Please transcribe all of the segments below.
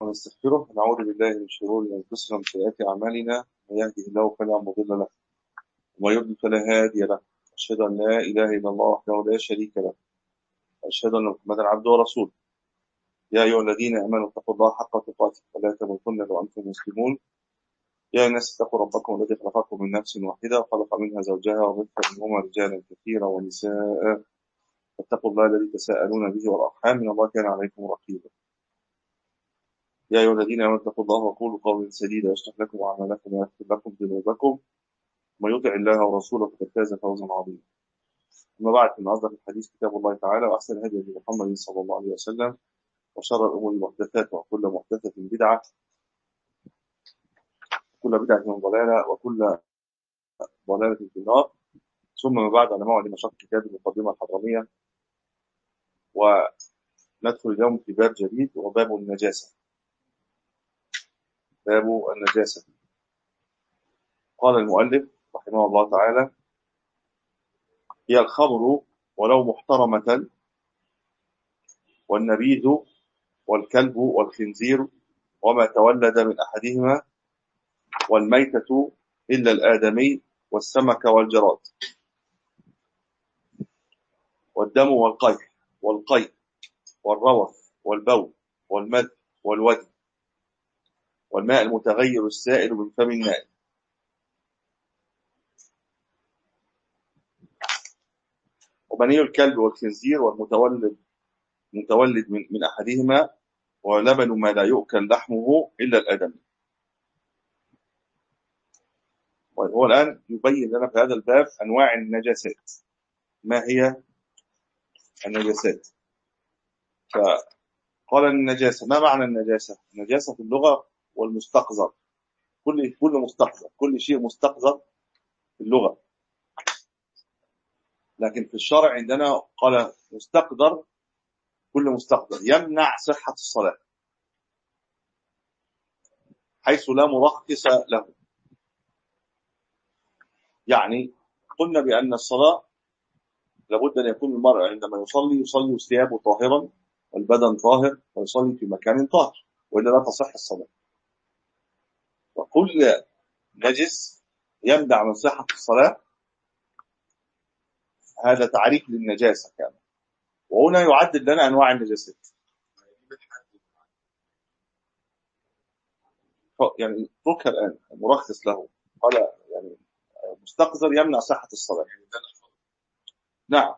ونستغفره ونعوذ بالله من شرور انفسنا ومن سيئات اعمالنا من يهده الله فلا مضل له ومن يضلل فلا هادي له اشهد ان لا اله الا الله وحده لا شريك له واشهد ان محمدا عبده ورسوله يا ايها الذين امنوا اتقوا الله حق تقاته ولا تموتن الا وانتم مسلمون يا الناس اتقوا ربكم الذي خلقكم من نفس واحده وخلق منها زوجها وبث منهما رجالا كثيرا ونساء فاتقوا الله الذي تساءلون به والارحام ان الله كان عليكم رقيبا يا أيها الذين آمنوا اتقوا الله وقولوا قولا سديدا يصلح لكم أعمالكم ويغفر لكم ذنوبكم ومن يطع الله ورسوله فقد فاز فوزا عظيما. أما بعد فإن أصدق الحديث كتاب الله تعالى وأحسن الهدي هدي محمد صلى الله عليه وسلم وشر الأمور محدثاتها وكل محدثة بدعة وكل بدعة ضلالة وكل ضلالة في النار ثم ما بعد على موعد نشاط كتاب المقدمة الحضرمية وندخل اليوم في باب جديد وباب النجاسة باب النجاسة قال المؤلف رحمه الله تعالى هي الخمر ولو محترمة والنبيذ والكلب والخنزير وما تولد من أحدهما والميتة إلا الآدمي والسمك والجراد والدم والقيح والقيء والروث والبول والمد والودي والماء المتغير السائل من فم النائم وبني الكلب والخنزير والمتولد متولد من, من أحدهما ولبن ما لا يؤكل لحمه إلا الآدمي هو الآن يبين لنا في هذا الباب أنواع النجاسات ما هي النجاسات فقال النجاسة ما معنى النجاسة النجاسة في اللغة والمستقذر كل كل مستقذر كل شيء مستقذر في اللغة لكن في الشرع عندنا قال مستقذر كل مستقذر يمنع صحة الصلاة حيث لا مرخص له يعني قلنا بأن الصلاة لابد أن يكون المرء عندما يصلي يصلي ثيابه طاهرا والبدن طاهر ويصلي في مكان طاهر وإلا لا تصح الصلاة وكل نجس يمنع من صحة الصلاة هذا تعريف للنجاسة كان وهنا يعدد لنا أنواع النجاسات يعني ذكر الآن مرخص له قال يعني مستقذر يمنع صحة الصلاة نعم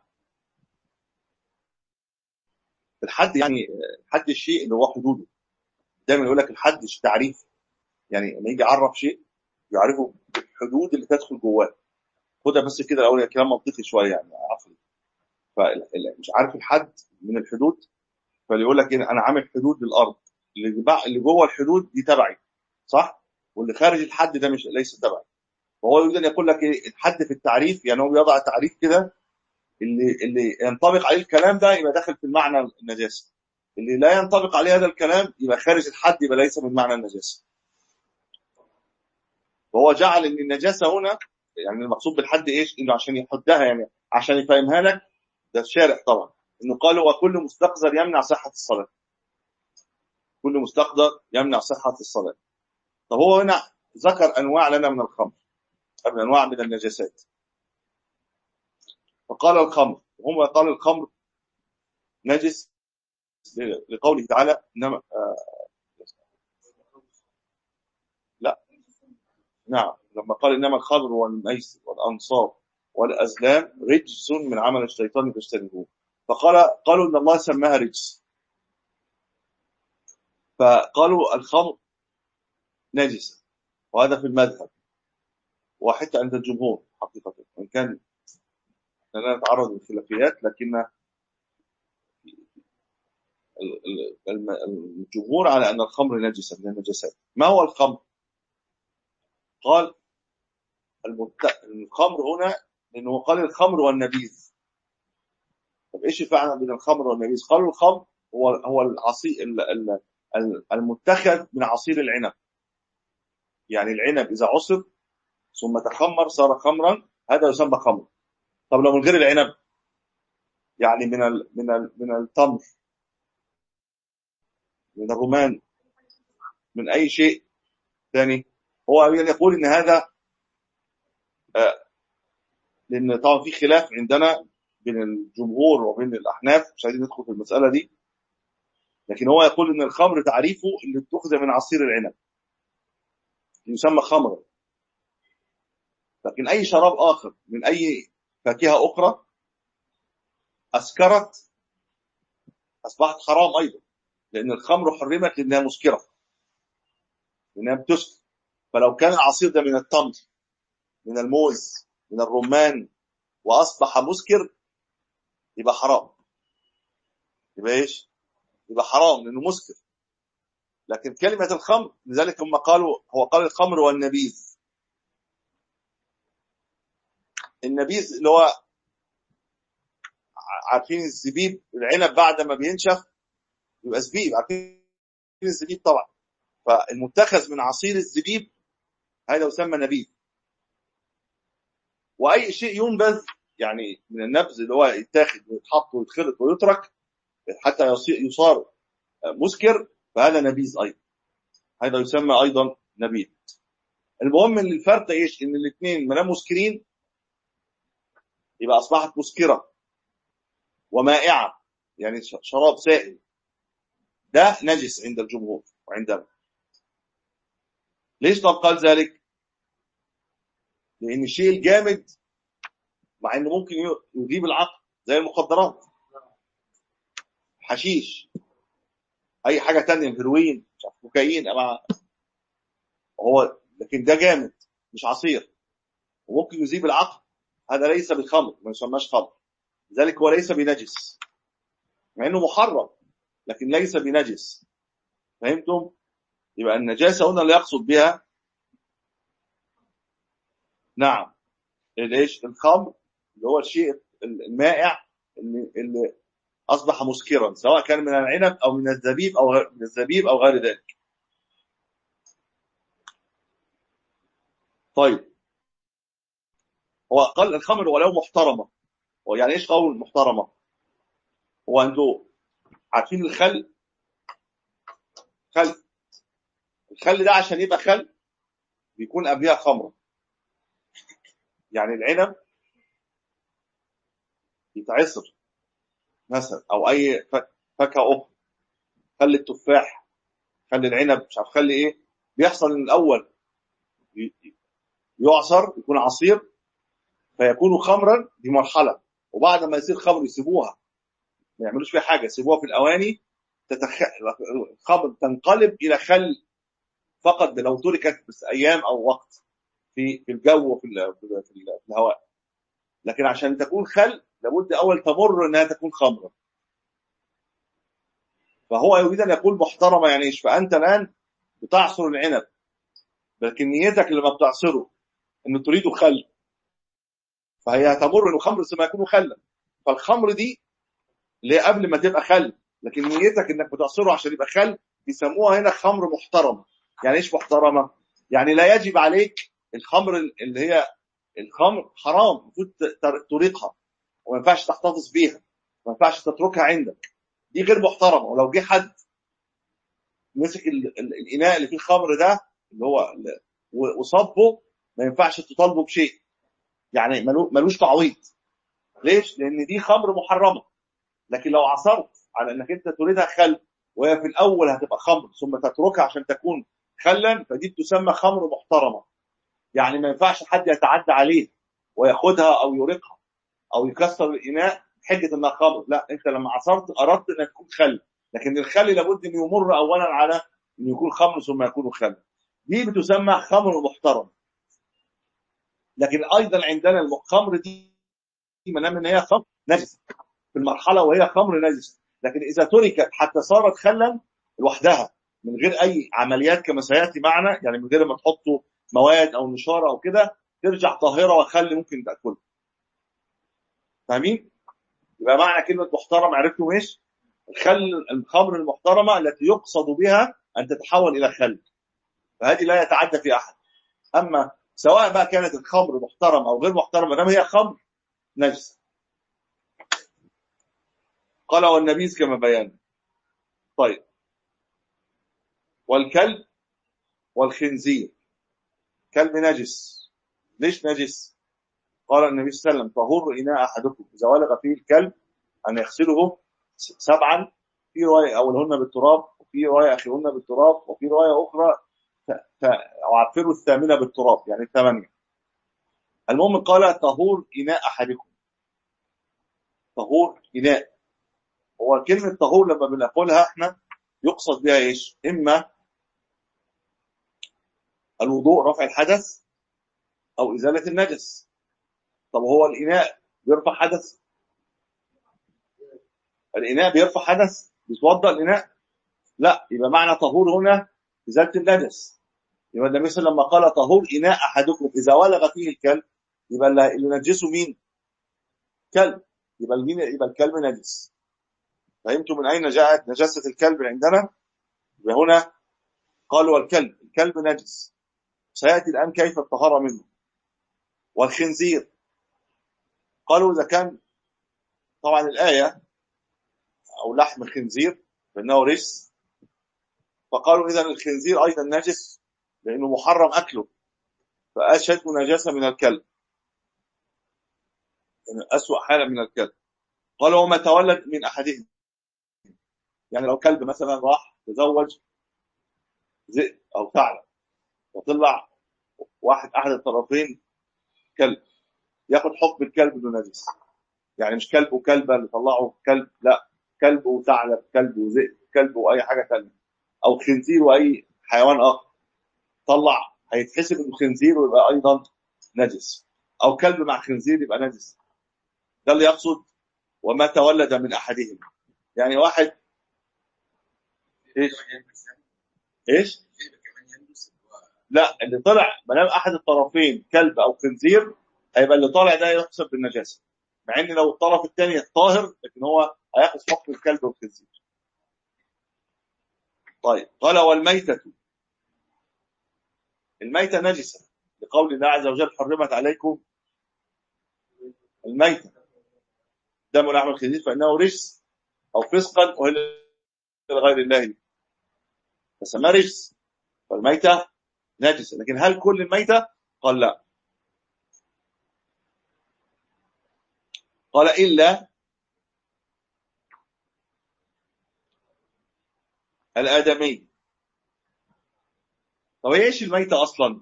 الحد يعني حد الشيء اللي هو حدوده دايما يقول لك الحد تعريف يعني لما يجي يعرف شيء يعرفه بالحدود اللي تدخل جواه خدها بس كده الاول كلام منطقي شويه يعني عقلي فمش عارف الحد من الحدود فيقول لك انا عامل حدود للارض اللي اللي جوه الحدود دي تبعي صح واللي خارج الحد ده مش ليس تبعي فهو يريد ان يقول لك ايه الحد في التعريف يعني هو بيضع تعريف كده اللي اللي ينطبق عليه الكلام ده يبقى داخل في المعنى النجاسه اللي لا ينطبق عليه هذا الكلام يبقى خارج الحد يبقى ليس من معنى النجاسه وهو جعل ان النجاسه هنا يعني المقصود بالحد ايش؟ انه عشان يحدها يعني عشان يفهمها لك ده الشارع طبعا انه قال وكل مستقذر يمنع صحه الصلاه. كل مستقذر يمنع صحه الصلاه. طب هو هنا ذكر انواع لنا من الخمر من انواع من النجاسات. فقال الخمر وهم قال الخمر نجس لقوله تعالى انما نعم لما قال إنما الخمر والميسر والأنصاب والأزلام رجس من عمل الشيطان فاجتنبوه فقال قالوا إن الله سماها رجس فقالوا الخمر نجسة وهذا في المذهب وحتى عند الجمهور حقيقة وإن كان لا نتعرض للخلافيات لكن الجمهور على أن الخمر نجسة من النجاسات ما هو الخمر؟ قال الخمر هنا لانه قال الخمر والنبيذ طب ايش الفرق بين الخمر والنبيذ قالوا الخمر هو هو العصير المتخذ من عصير العنب يعني العنب اذا عصر ثم تخمر صار خمرا هذا يسمى خمر طب لو من غير العنب يعني من ال من ال من التمر من الرومان من اي شيء ثاني هو يقول ان هذا آه، لان طبعا في خلاف عندنا بين الجمهور وبين الاحناف مش عايزين ندخل في المساله دي لكن هو يقول ان الخمر تعريفه اللي اتخذ من عصير العنب يسمى خمرا لكن اي شراب اخر من اي فاكهه اخرى اسكرت اصبحت حرام ايضا لان الخمر حرمت لانها مسكره لانها بتسكر فلو كان العصير ده من التمر من الموز من الرمان واصبح مسكر يبقى حرام يبقى ايش يبقى حرام لانه مسكر لكن كلمة الخمر لذلك هم قالوا هو قال الخمر والنبيذ النبيذ اللي هو عارفين الزبيب العنب بعد ما بينشف يبقى زبيب عارفين الزبيب طبعا فالمتخذ من عصير الزبيب هذا يسمى نبيذ واي شيء ينبذ يعني من النبذ اللي هو يتاخد ويتحط ويتخلط ويترك حتى يصار مسكر فهذا نبيذ ايضا هذا يسمى ايضا نبيذ المهم ان الفرق ايش ان الاثنين ما مسكرين يبقى اصبحت مسكره ومائعه يعني شراب سائل ده نجس عند الجمهور وعندنا ليش طب قال ذلك لان الشيء الجامد مع انه ممكن يجيب العقل زي المخدرات حشيش اي حاجه تانية هيروين مش عارف كوكايين أما هو لكن ده جامد مش عصير وممكن يذيب العقل هذا ليس بالخمر ما يسماش خمر لذلك هو ليس بنجس مع انه محرم لكن ليس بنجس فهمتم يبقى النجاسه هنا اللي يقصد بها نعم ايش الخمر اللي هو الشيء المائع اللي, اللي اصبح مسكرا سواء كان من العنب او من الزبيب او من الزبيب او غير ذلك طيب هو قال الخمر ولو محترمه هو يعني ايش قول محترمه هو انتوا عارفين الخل خل الخل ده عشان يبقى خل بيكون قبلها خمره يعني العنب يتعصر مثلا او اي فاكهه اخرى خل التفاح خل العنب مش عارف خل ايه بيحصل ان الاول يعصر يكون عصير فيكون خمرا دي مرحله وبعد ما يصير خمر يسيبوها ما يعملوش فيها حاجه يسيبوها في الاواني تتخ... خمر تنقلب الى خل فقط لو تركت بس ايام او وقت في في الجو وفي في الهواء لكن عشان تكون خل لابد اول تمر انها تكون خمرا فهو يريد ان يقول محترمه يعني ايش فانت الان بتعصر العنب لكن نيتك لما بتعصره انه تريد خل فهي تمر انه خمر ثم يكون خلا فالخمر دي اللي قبل ما تبقى خل لكن نيتك انك بتعصره عشان يبقى خل بيسموها هنا خمر محترمه يعني ايش محترمه يعني لا يجب عليك الخمر اللي هي الخمر حرام المفروض تريقها وما ينفعش تحتفظ بيها ما ينفعش تتركها عندك دي غير محترمه ولو جه حد مسك الاناء اللي فيه الخمر ده اللي هو وصبه ما ينفعش تطالبه بشيء يعني ملوش تعويض ليش؟ لان دي خمر محرمه لكن لو عصرت على انك انت تريدها خل وهي في الاول هتبقى خمر ثم تتركها عشان تكون خلا فدي بتسمى خمر محترمه يعني ما ينفعش حد يتعدى عليه وياخدها او يريقها او يكسر الاناء حجه انها خمر لا انت لما عصرت اردت انها تكون خل لكن الخل لابد ان يمر اولا على ان يكون خمر ثم يكون خل دي بتسمى خمر محترم لكن ايضا عندنا الخمر دي ما دام ان هي خمر نجس في المرحله وهي خمر نجس لكن اذا تركت حتى صارت خلا لوحدها من غير اي عمليات كما سياتي معنا يعني من غير ما تحطوا مواد او نشاره او كده ترجع طاهره وخل ممكن تاكلها فاهمين يبقى معنى كلمه محترم عرفتوا ايش الخل الخمر المحترمه التي يقصد بها ان تتحول الى خل فهذه لا يتعدى في احد اما سواء بقى كانت الخمر محترمه او غير محترمه دام هي خمر نجس قال والنبيذ كما بيان طيب والكلب والخنزير كلب نجس ليش نجس قال النبي صلى الله عليه وسلم طهور إناء أحدكم إذا ولغ فيه الكلب أن يغسله سبعا في رواية أولهن بالتراب وفي رواية آخرهن بالتراب وفي رواية أخرى وعفروا الثامنة بالتراب يعني الثمانية المهم قال طهور إناء أحدكم طهور إناء هو كلمة طهور لما بنقولها احنا يقصد بها ايش اما الوضوء رفع الحدث او ازالة النجس طب هو الاناء بيرفع حدث الاناء بيرفع حدث بيتوضا الاناء لا يبقى معنى طهور هنا ازالة النجس يبقى النبي صلى الله عليه وسلم لما قال طهور اناء احدكم اذا ولغ فيه الكلب يبقى اللي نجسه مين كلب يبقى يبقى الكلب نجس فهمتم من أين جاءت نجاسة الكلب عندنا وهنا قالوا الكلب الكلب نجس سيأتي الآن كيف الطهارة منه والخنزير قالوا إذا كان طبعا الآية أو لحم الخنزير فإنه رجس فقالوا إذا الخنزير أيضا نجس لأنه محرم أكله فأشد نجاسة من الكلب يعني أسوأ حالة من الكلب قالوا وما تولد من أحدهم يعني لو كلب مثلا راح تزوج ذئب او ثعلب وطلع واحد احد الطرفين كلب ياخد حكم الكلب انه نجس يعني مش كلب وكلبه اللي طلعوا كلب لا كلب وثعلب كلب وذئب كلب واي حاجه ثانيه او خنزير واي حيوان اخر طلع هيتحسب انه خنزير ويبقى ايضا نجس او كلب مع خنزير يبقى نجس ده اللي يقصد وما تولد من احدهم يعني واحد ايش ايش لا اللي طلع ما دام احد الطرفين كلب او خنزير هيبقى اللي طالع ده يحسب بالنجاسه مع ان لو الطرف الثاني طاهر لكن هو هياخذ حكم الكلب والخنزير طيب قال والميتة الميتة نجسة لقول الله عز وجل حرمت عليكم الميتة دم لحم الخنزير فإنه رجس أو فسقا وهل لغير الله فسماه رجس فالميتة نجسة لكن هل كل الميتة قال لا قال إلا الآدمي طب ايش الميتة أصلا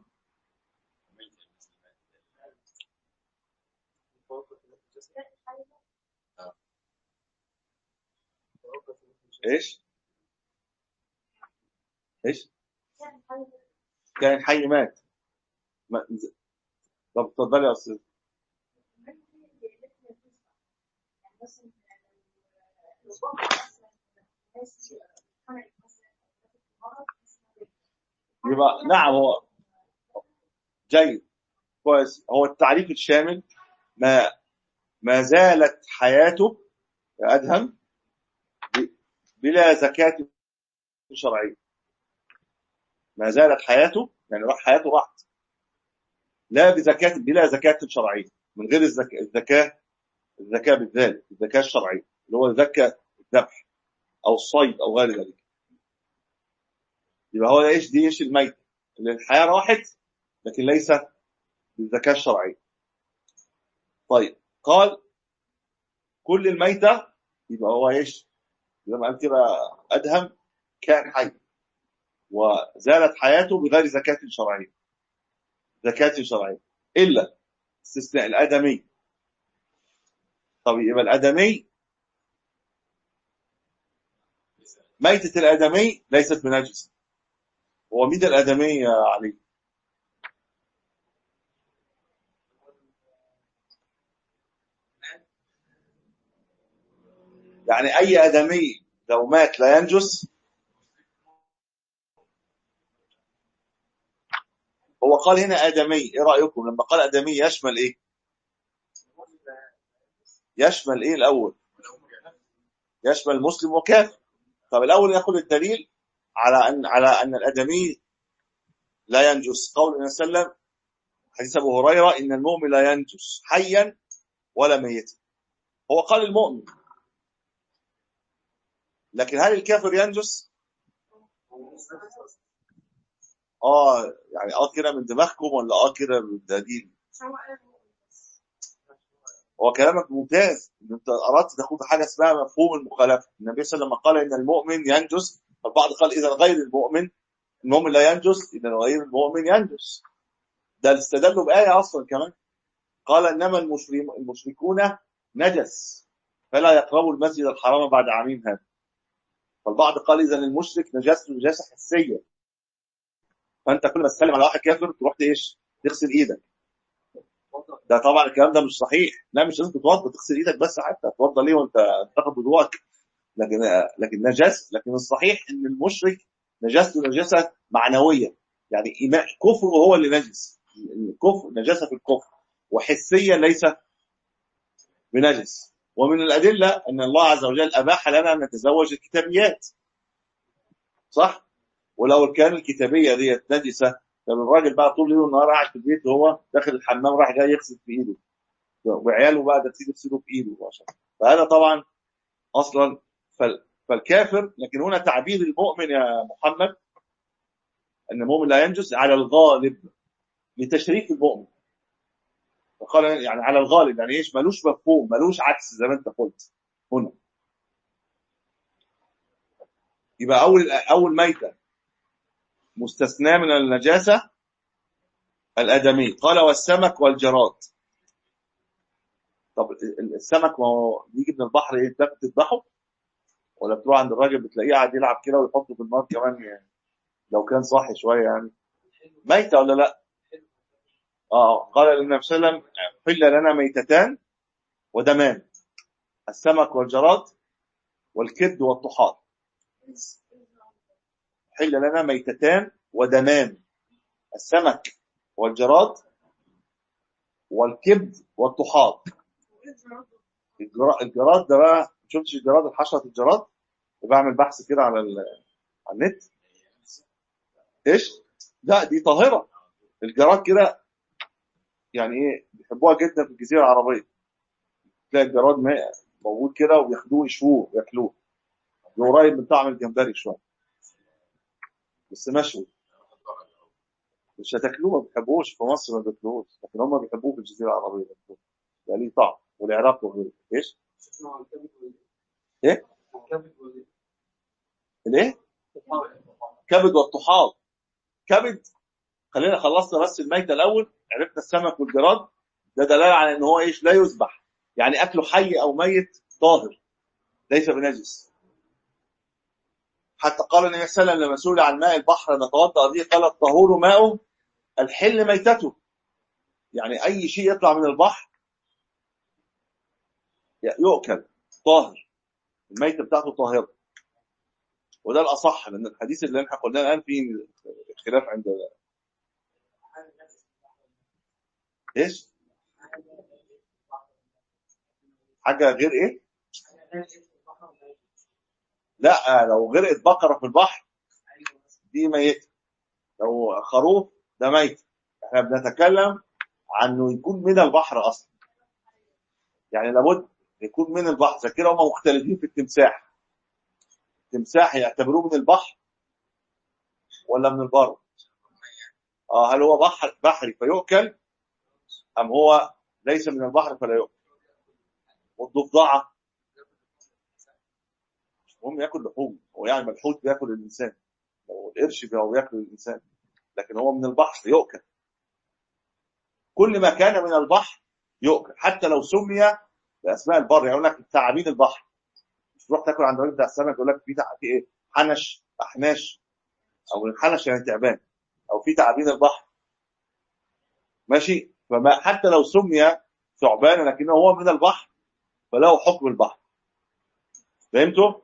ايش ايش كان حي مات ما... طب اتفضلي يا استاذ يبقى نعم هو جيد كويس هو التعريف الشامل ما ما زالت حياته ادهم بلا زكاة شرعية ما زالت حياته يعني راح حياته راحت لا بزكاة بلا زكاة شرعية من غير الزكاة الزكاة الزكاة بالذات الزكاة الشرعية اللي هو زكاة الذبح أو الصيد أو غير ذلك يبقى هو ايش دي ايش الميت اللي الحياة راحت لكن ليس بالزكاة الشرعية طيب قال كل الميتة يبقى هو ايش زي ما قال كده ادهم كان حي وزالت حياته بغير زكاة شرعية زكاة شرعية إلا استثناء الآدمي طب يبقى الآدمي ميتة الآدمي ليست بنجس هو مين الآدمي يا علي يعني أي آدمي لو مات لا ينجس هو قال هنا آدمي إيه رأيكم لما قال آدمي يشمل إيه يشمل إيه الأول يشمل مسلم وكافر طب الأول يأخذ الدليل على أن على أن الآدمي لا ينجس قول النبي صلى الله عليه وسلم حديث أبو هريرة إن المؤمن لا ينجس حيا ولا ميتا هو قال المؤمن لكن هل الكافر ينجس اه يعني اه كده من دماغكم ولا اه كده من دليل هو كلامك ممتاز ان انت اردت تاخد حاجه اسمها مفهوم المخالفه النبي صلى الله عليه وسلم قال ان المؤمن ينجس البعض قال اذا غير المؤمن المؤمن لا ينجس اذا غير المؤمن ينجس ده استدلوا بايه اصلا كمان قال انما المشرم- المشركون نجس فلا يقربوا المسجد الحرام بعد عامين هذا فالبعض قال اذا المشرك نجاسته نجاسه حسيه فانت كل ما تسلم على واحد كافر تروح ايش؟ تغسل ايدك ده طبعا الكلام ده مش صحيح لا مش لازم تتوضا تغسل ايدك بس حتى تتوضا ليه وانت تاخد وضوءك لكن لكن نجس لكن الصحيح ان المشرك نجاسته نجاسه معنويه يعني إيمان كفره هو اللي نجس الكفر نجاسه في الكفر وحسيا ليس بنجس ومن الادله ان الله عز وجل اباح لنا ان نتزوج الكتابيات صح ولو كان الكتابيه ديت نجسه طب الراجل بقى طول الليل والنهار قاعد في البيت وهو داخل الحمام راح جاي يغسل في ايده وعياله بقى ده تيجي يغسلوا في ايده عشان فهذا طبعا اصلا فال فالكافر لكن هنا تعبير المؤمن يا محمد ان المؤمن لا ينجس على الغالب لتشريف المؤمن فقال يعني على الغالب يعني ايش ملوش مفهوم ملوش عكس زي ما انت قلت هنا يبقى اول اول ميته مستثناه من النجاسه الادمي قال والسمك والجراد طب السمك ما هو بيجي من البحر ايه انت بتذبحه ولا بتروح عند الراجل بتلاقيه قاعد يلعب كده ويحطه في النار كمان يعني لو كان صاحي شويه يعني ميته ولا لا؟ اه قال النبي صلى الله عليه وسلم حل لنا ميتتان ودمان السمك والجراد والكد والطحال حل لنا ميتتان ودمان السمك والجراد والكبد والطحال الجرا- الجراد ده بقى ما شفتش الجراد الحشرة الجراد بعمل بحث كده على ال- على النت ايش؟ لا دي طاهرة الجراد كده يعني ايه بيحبوها جدا في الجزيرة العربية تلاقي الجراد ما- موجود كده وبياخدوه يشووه وياكلوه قريب من طعم الجمبري شوية بس مشوي مش هتاكلوه ما بيحبوش في مصر ما بياكلوش لكن هم بيحبوه في الجزيرة العربية بياكلوه ده ليه طعم والعراق وغيره ايش؟ ايه؟ الايه؟ كبد والطحال كبد خلينا خلصنا بس الميتة الأول عرفنا السمك والجراد ده دلالة على إن هو إيش لا يذبح يعني أكله حي أو ميت طاهر ليس بنجس حتى قال النبي صلى الله عليه وسلم لما سئل عن ماء البحر نتوضأ به قال الطهور ماءه الحل ميتته يعني أي شيء يطلع من البحر يؤكل طاهر الميتة بتاعته طاهرة وده الأصح لأن الحديث اللي احنا قلناه الآن فيه خلاف عند إيش؟ حاجة غير إيه؟ لا لو غرقت بقرة في البحر دي ميتة لو خروف ده ميت احنا بنتكلم عنه يكون من البحر اصلا يعني لابد يكون من البحر عشان كده هم مختلفين في التمساح التمساح يعتبروه من البحر ولا من البر اه هل هو بحر بحري فيؤكل ام هو ليس من البحر فلا يؤكل والضفدعه مش مهم ياكل لحوم هو يعني الحوت بياكل الانسان لو القرش بي- هو بياكل الانسان لكن هو من البحر يؤكل كل ما كان من البحر يؤكل حتى لو سمي باسماء البر يعني يقول لك تعابين البحر مش تروح تاكل عند الراجل بتاع السمك يقول لك في تع- في ايه حنش احناش او الحنش يعني تعبان او في تعابين البحر ماشي فما حتى لو سمي ثعبانا لكنه هو من البحر فله حكم البحر فهمتوا؟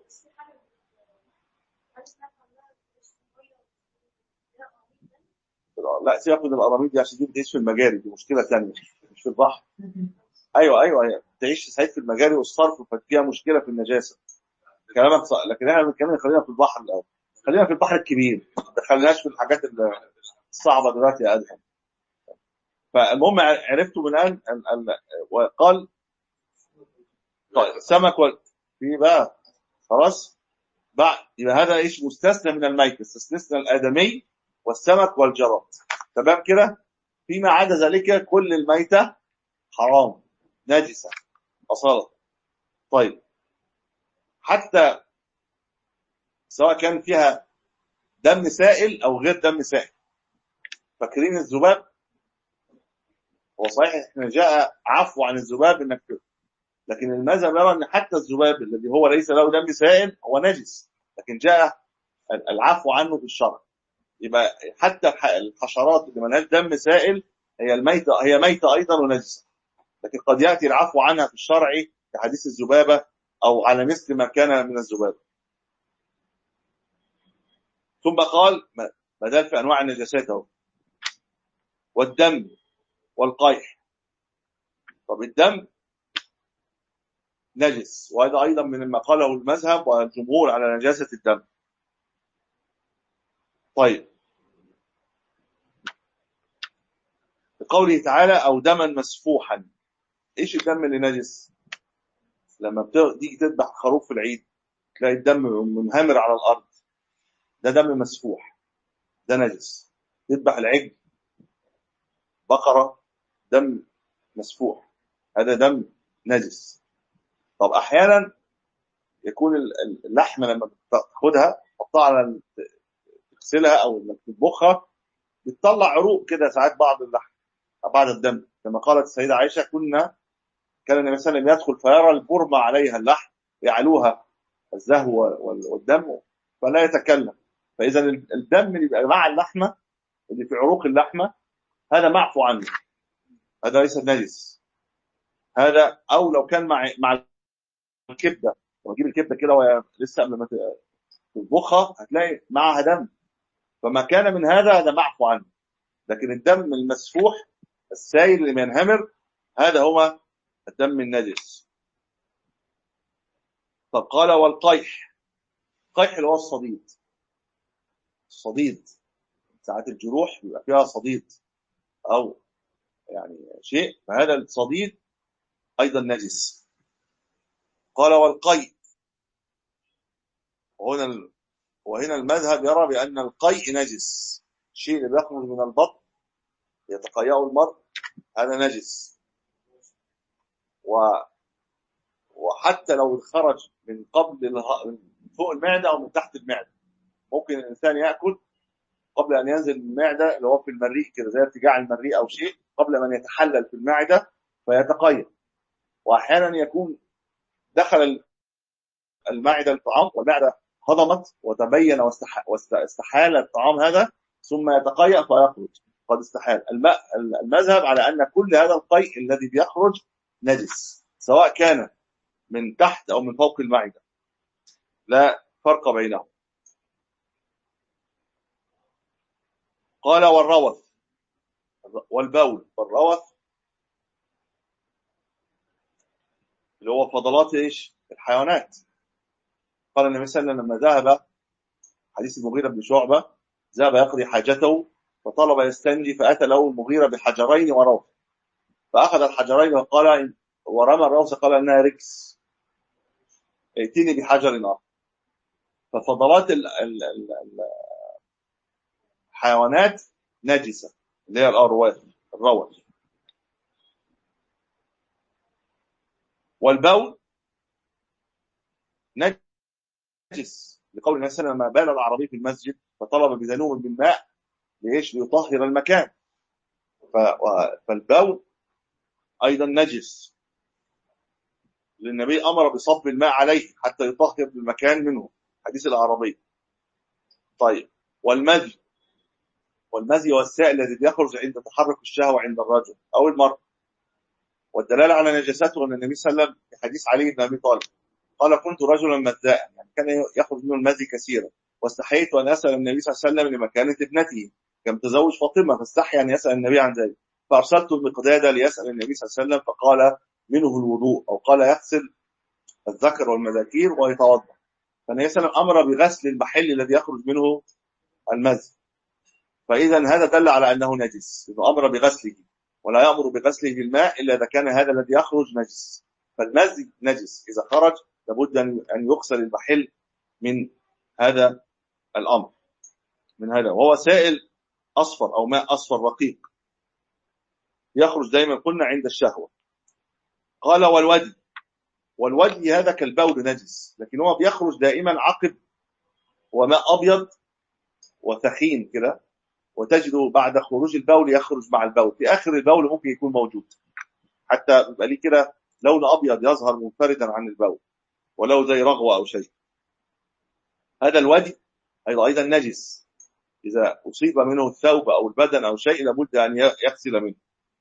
لا سيبك من القراميط دي عشان دي بتعيش في المجاري دي مشكله ثانيه مش في البحر ايوه ايوه ايوه تعيش سعيد في المجاري والصرف فيها مشكله في النجاسه كلامك صح لكن احنا بنتكلم خلينا في البحر الاول خلينا في البحر الكبير ما دخلناش في الحاجات الصعبه دلوقتي يا ادهم فالمهم عرفتوا من الان ال- ال- وقال طيب سمك وال... في بقى خلاص بعد يبقى هذا ايش مستثنى من الميت استثنى الادمي والسمك والجراد تمام كده فيما عدا ذلك كل الميتة حرام نجسة أصالة طيب حتى سواء كان فيها دم سائل أو غير دم سائل فاكرين الذباب هو صحيح احنا جاء عفو عن الذباب انك لكن المذهب يرى ان حتى الذباب الذي هو ليس له دم سائل هو نجس لكن جاء العفو عنه في الشرع يبقى حتى الحشرات اللي ملهاش دم سائل هي الميتة هي ميتة ايضا ونجسة لكن قد ياتي العفو عنها في الشرع كحديث الذبابة او على مثل ما كان من الذبابة ثم قال بدل في انواع النجاسات اهو والدم والقيح طب الدم نجس وهذا أيضا من ما قاله المذهب والجمهور على نجاسة الدم طيب بقوله تعالى أو دما مسفوحا إيش الدم اللي نجس لما تيجي تذبح خروف في العيد تلاقي الدم منهمر على الأرض ده دم مسفوح ده نجس تذبح العجل بقرة دم مسفوح هذا دم نجس طب احيانا يكون اللحمه لما تاخدها تحطها على تغسلها او انك تطبخها بتطلع عروق كده ساعات بعض اللحم بعض الدم كما قالت السيده عائشه كنا كان النبي صلى الله عليه وسلم يدخل فيرى البرمه عليها اللحم يعلوها الزهو والدم فلا يتكلم فاذا الدم اللي بيبقى مع اللحمه اللي في عروق اللحمه هذا معفو عنه هذا ليس نجس هذا او لو كان مع مع الكبده لما تجيب الكبده كده وهي لسه قبل ما تطبخها هتلاقي معها دم فما كان من هذا هذا معفو عنه لكن الدم المسفوح السائل اللي ينهمر هذا هو الدم النجس طب قال والقيح قيح اللي هو الصديد الصديد ساعات الجروح بيبقى فيها صديد او يعني شيء فهذا الصديد ايضا نجس قال والقيء وهنا وهنا المذهب يرى بأن القيء نجس الشيء اللي بيخرج من البطن يتقيأه المرء هذا نجس و وحتى لو خرج من قبل من فوق المعدة أو من تحت المعدة ممكن الإنسان يأكل قبل أن ينزل من المعدة اللي هو في المريء كده زي ارتجاع المريء أو شيء قبل أن يتحلل في المعدة فيتقيأ وأحيانا يكون دخل المعدة الطعام والمعدة هضمت وتبين واستحال الطعام هذا ثم يتقيأ فيخرج قد استحال المذهب على أن كل هذا القيء الذي بيخرج نجس سواء كان من تحت أو من فوق المعدة لا فرق بينهم قال والروث والبول والروث اللي هو فضلات ايش الحيوانات قال النبي صلى الله عليه وسلم لما ذهب حديث المغيرة بن شعبة ذهب يقضي حاجته فطلب يستنجي فأتى له المغيرة بحجرين وروث فأخذ الحجرين وقال ورمى الروث قال إنها ركس ائتني بحجر آخر ففضلات الحيوانات نجسة اللي هي الأرواث الروث والبول نجس لقول النبي صلى الله عليه وسلم ما بال العربي في المسجد فطلب بذنوب من ماء ليش ليطهر المكان فالبول ايضا نجس للنبي امر بصب الماء عليه حتى يطهر المكان منه حديث العربي طيب والمذي والمذي والسائل الذي بيخرج عند تحرك الشهوه عند الرجل او المرأة والدلاله على نجاسته ان النبي صلى الله عليه وسلم في حديث علي بن ابي طالب قال كنت رجلا مذاء يعني كان يخرج منه المذي كثيرا واستحييت ان اسال النبي صلى الله عليه وسلم لمكانه ابنته كان متزوج فاطمه فاستحي ان يسال النبي عن ذلك فارسلت المقداد ليسال النبي صلى الله عليه وسلم فقال منه الوضوء او قال يغسل الذكر والمذاكير ويتوضا فالنبي صلى الله عليه وسلم امر بغسل المحل الذي يخرج منه المذي فاذا هذا دل على انه نجس انه امر بغسله ولا يأمر بغسله بالماء إلا إذا كان هذا الذي يخرج نجس فالمزج نجس إذا خرج لابد أن يغسل المحل من هذا الأمر من هذا وهو سائل اصفر او ماء اصفر رقيق يخرج دائما قلنا عند الشهوه قال والودي والودي هذا كالبول نجس لكن هو بيخرج دائما عقب وماء ابيض وثخين كده وتجده بعد خروج البول يخرج مع البول في اخر البول ممكن يكون موجود حتى يبقى ليه كده لون ابيض يظهر منفردا عن البول ولو زي رغوه او شيء هذا الودي ايضا ايضا نجس اذا اصيب منه الثوب او البدن او شيء لابد ان يغسل منه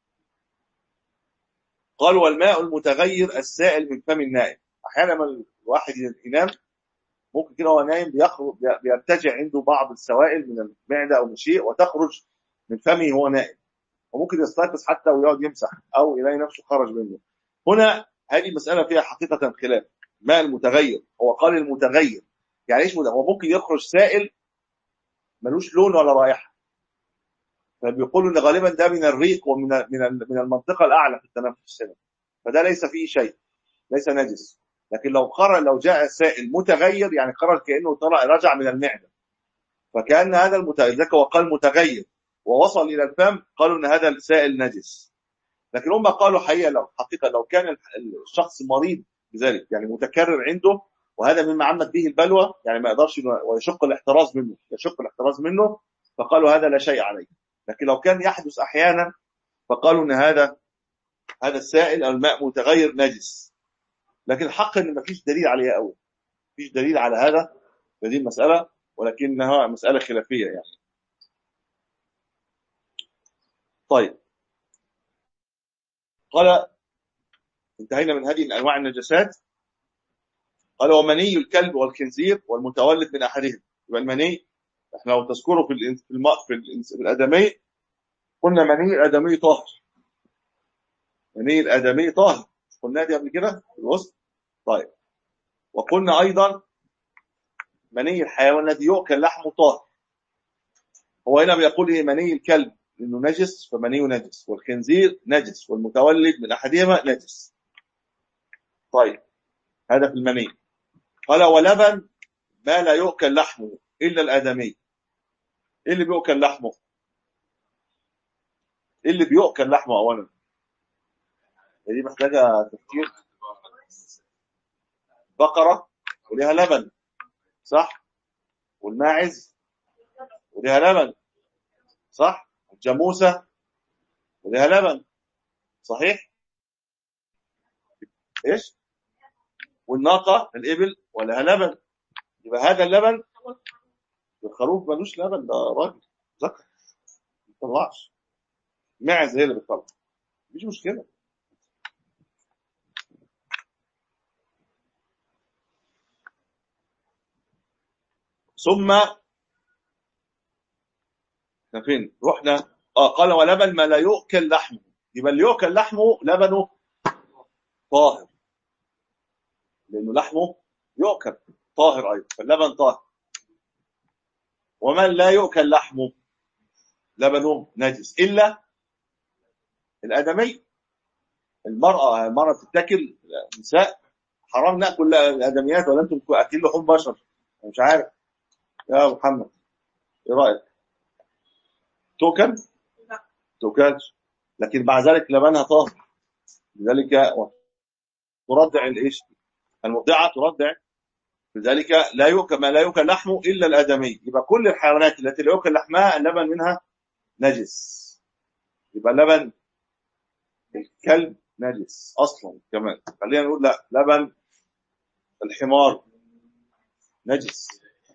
قال والماء المتغير السائل من فم النائم احيانا لما الواحد ينام ممكن كده هو نايم بيخرج بيرتجع عنده بعض السوائل من المعده او من شيء وتخرج من فمه وهو نائم وممكن يستيقظ حتى ويقعد يمسح او يلاقي نفسه خرج منه هنا هذه مساله فيها حقيقه خلاف الماء المتغير هو قال المتغير يعني ايش هو ممكن يخرج سائل ملوش لون ولا رائحه فبيقولوا ان غالبا ده من الريق ومن من من المنطقه الاعلى في التنفس السلمي فده ليس فيه شيء ليس نجس لكن لو خرج لو جاء سائل متغير يعني خرج كانه طلع رجع من المعده فكان هذا المتغير وقال متغير ووصل الى الفم قالوا ان هذا السائل نجس لكن هم قالوا حقيقه لو حقيقه لو كان الشخص مريض بذلك يعني متكرر عنده وهذا مما عمت به البلوى يعني ما يقدرش ويشق الاحتراز منه يشق الاحتراز منه فقالوا هذا لا شيء عليه لكن لو كان يحدث احيانا فقالوا ان هذا هذا السائل او الماء متغير نجس لكن الحق ان ما فيش دليل عليها قوي فيش دليل على هذا هذه المساله ولكنها مساله خلافيه يعني طيب قال انتهينا من هذه الانواع النجاسات قال ومني الكلب والخنزير والمتولد من احدهم يبقى المني احنا لو تذكره في في الماء في الادمي قلنا مني الادمي طاهر مني الادمي طاهر قلنا دي قبل كده في الوسط طيب وقلنا ايضا مني الحيوان الذي يؤكل لحمه طاهر هو هنا بيقول ايه مني الكلب انه نجس فمنيه نجس والخنزير نجس والمتولد من احدهما نجس طيب هذا في المني قال ولبن ما لا يؤكل لحمه الا الادمي ايه اللي بيؤكل لحمه ايه اللي بيؤكل لحمه اولا دي محتاجه تفكير بقره وليها لبن صح والماعز وليها لبن صح الجاموسه وليها لبن صحيح ايش والناقه الابل ولها لبن يبقى هذا اللبن الخروف ملوش لبن ده راجل ذكر ما بيطلعش معز هي اللي بتطلع مفيش مشكله ثم احنا فين رحنا اه قال ولبن ما لا يؤكل لحمه يبقى اللي يؤكل لحمه لبنه طاهر لانه لحمه يؤكل طاهر ايضا فاللبن طاهر ومن لا يؤكل لحمه لبنه نجس الا الادمي المراه المراه بتتاكل النساء حرام ناكل الادميات ولا انتم اكل لحوم بشر مش عارف يا محمد ايه رايك تؤكل تؤكلش لكن مع ذلك لبنها طاهر لذلك ترضع الايش المرضعه ترضع لذلك لا يؤكل ما لا يؤكل لحمه الا الادمي يبقى كل الحيوانات التي لا يؤكل لحمها اللبن منها نجس يبقى لبن الكلب نجس اصلا كمان خلينا نقول لا لبن الحمار نجس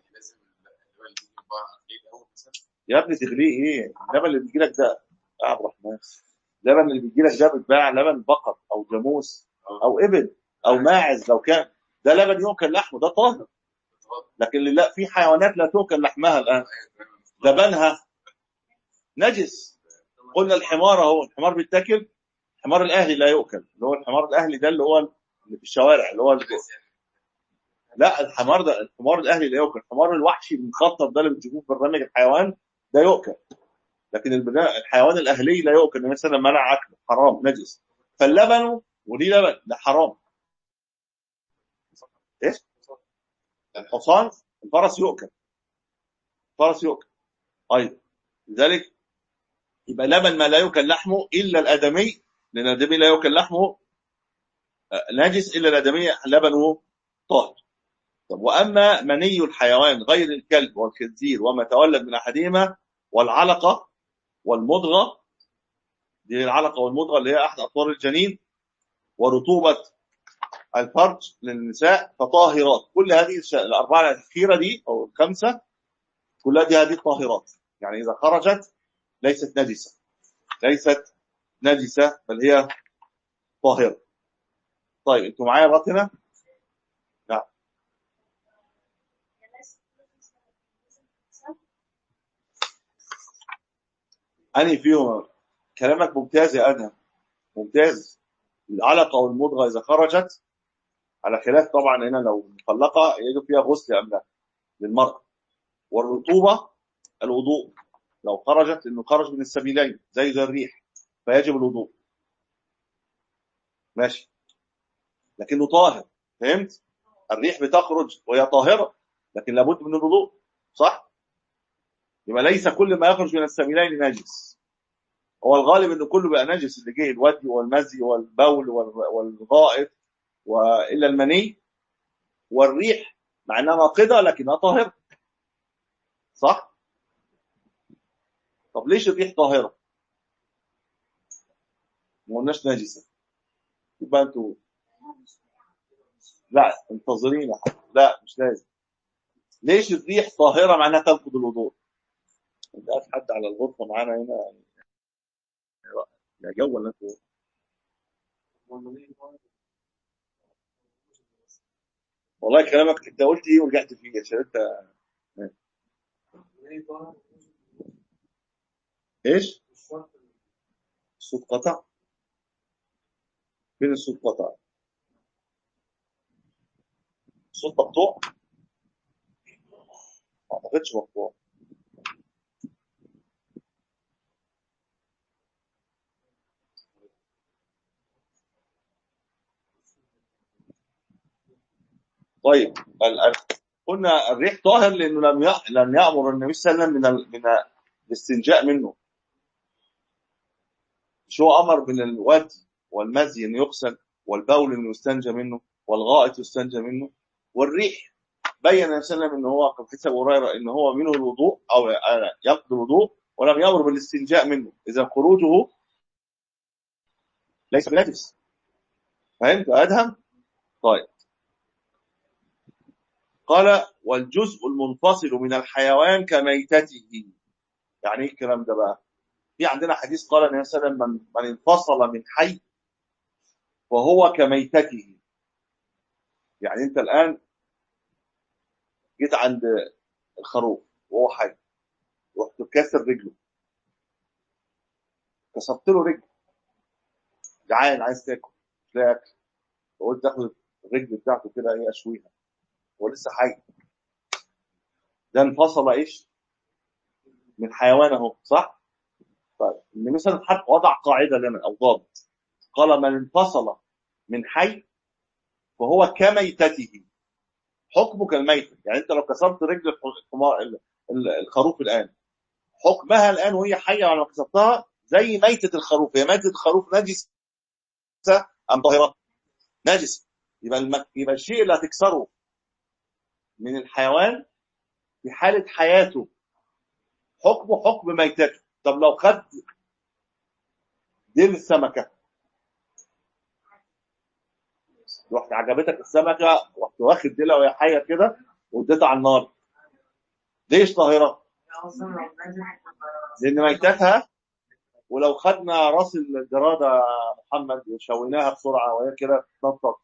يا ابني تغليه ايه اللبن اللي بيجي لك ده يا عبد الرحمن اللبن اللي بيجي لك ده بيتباع لبن بقر او جاموس او ابل او ماعز لو كان ده لبن يؤكل لحمه ده طاهر لكن لا في حيوانات لا تؤكل لحمها الان لبنها نجس قلنا الحمار اهو الحمار بيتاكل الحمار الاهلي لا يؤكل اللي هو الحمار الاهلي ده اللي هو اللي في الشوارع اللي هو اللي لا الحمار ده الحمار الاهلي لا يؤكل الحمار الوحشي المخطط ده اللي بتشوفوه في برنامج الحيوان ده يؤكل لكن الحيوان الاهلي لا يؤكل النبي صلى الله عليه وسلم منع اكله حرام نجس فاللبن وليه لبن ده حرام ايش الحصان الفرس يؤكل الفرس يؤكل ايضا لذلك يبقى لبن ما لا يؤكل لحمه الا الادمي لان الادمي لا يؤكل لحمه آه، نجس الا الادمي لبنه طاهر طب واما مني الحيوان غير الكلب والخنزير وما تولد من احدهما والعلقه والمضغه دي العلقه والمضغه اللي هي احد اطوار الجنين ورطوبه الفرج للنساء فطاهرات كل هذه الش- الاربعه الاخيره دي او الخمسه كلها دي هذه طاهرات يعني اذا خرجت ليست نجسه ليست نجسه بل هي طاهره طيب انتوا معايا لغايه هنا؟ نعم انهي فيهم كلامك ممتاز يا ادهم ممتاز العلقه والمضغه اذا خرجت على خلاف طبعا هنا لو مطلقه يجب فيها غسل ام لا للمراه والرطوبه الوضوء لو خرجت انه خرج من السبيلين زي زي الريح فيجب الوضوء ماشي لكنه طاهر فهمت الريح بتخرج وهي طاهره لكن لابد من الوضوء صح يبقى ليس كل ما يخرج من السبيلين نجس هو الغالب انه كله بقى نجس اللي جه الودي والمزي والبول وال- والغائط والا المني والريح مع انها ناقضه لكنها طاهره صح طب ليش الريح طاهره ما قلناش نجسه يبقى انتوا لا انتظرين يا حبيبي. لا مش لازم ليش الريح طاهره مع انها تنقض الوضوء انت قاعد حد على الغرفه معانا هنا يا جو ولا انتوا والله كلامك انت قلت ايه ورجعت فيه عشان انت ايش الصوت قطع فين الصوت قطع الصوت مقطوع ما اعتقدش مقطوع طيب ال- ال- قلنا الريح طاهر لانه لم ي- لم يامر النبي صلى الله عليه وسلم من ال- من الاستنجاء منه شو امر من الودي والمزي ان يغسل والبول انه يستنجى منه والغائط يستنجى منه والريح بين النبي صلى الله عليه وسلم ان هو في حديث ابو هريره ان هو منه الوضوء او يقضي الوضوء ولم يامر بالاستنجاء منه اذا خروجه ليس بنجس فهمت يا ادهم؟ طيب قال والجزء المنفصل من الحيوان كميتته يعني ايه الكلام ده بقى؟ في عندنا حديث قال النبي صلى الله عليه وسلم من, من انفصل من حي وهو كميتته يعني انت الان جيت عند الخروف وهو حي رحت كاسر رجله كسرت له رجل جعان عايز تاكل مش لاقي اكل فقلت اخد الرجل بتاعته كده ايه اشويها هو لسه حي ده انفصل ايش؟ من حيوان اهو صح؟ طيب النبي صلى الله عليه وسلم وضع قاعده لنا او ضابط قال من انفصل من حي فهو كميتته حكمه كالميتة يعني انت لو كسرت رجل الحمار ال- ال- الخروف الان حكمها الان وهي حيه على ما كسرتها زي ميتة الخروف هي ميتة الخروف نجسة ام طاهرة؟ نجسة يبقى الم... يبقى الشيء اللي هتكسره من الحيوان في حالة حياته حكمه حكم ميتته طب لو خد ديل السمكة رحت عجبتك السمكة رحت واخد ديلها وهي حية كده واديتها على النار ليش طاهرة؟ لأن ميتتها ولو خدنا راس الجرادة يا محمد وشويناها بسرعة وهي كده تنطط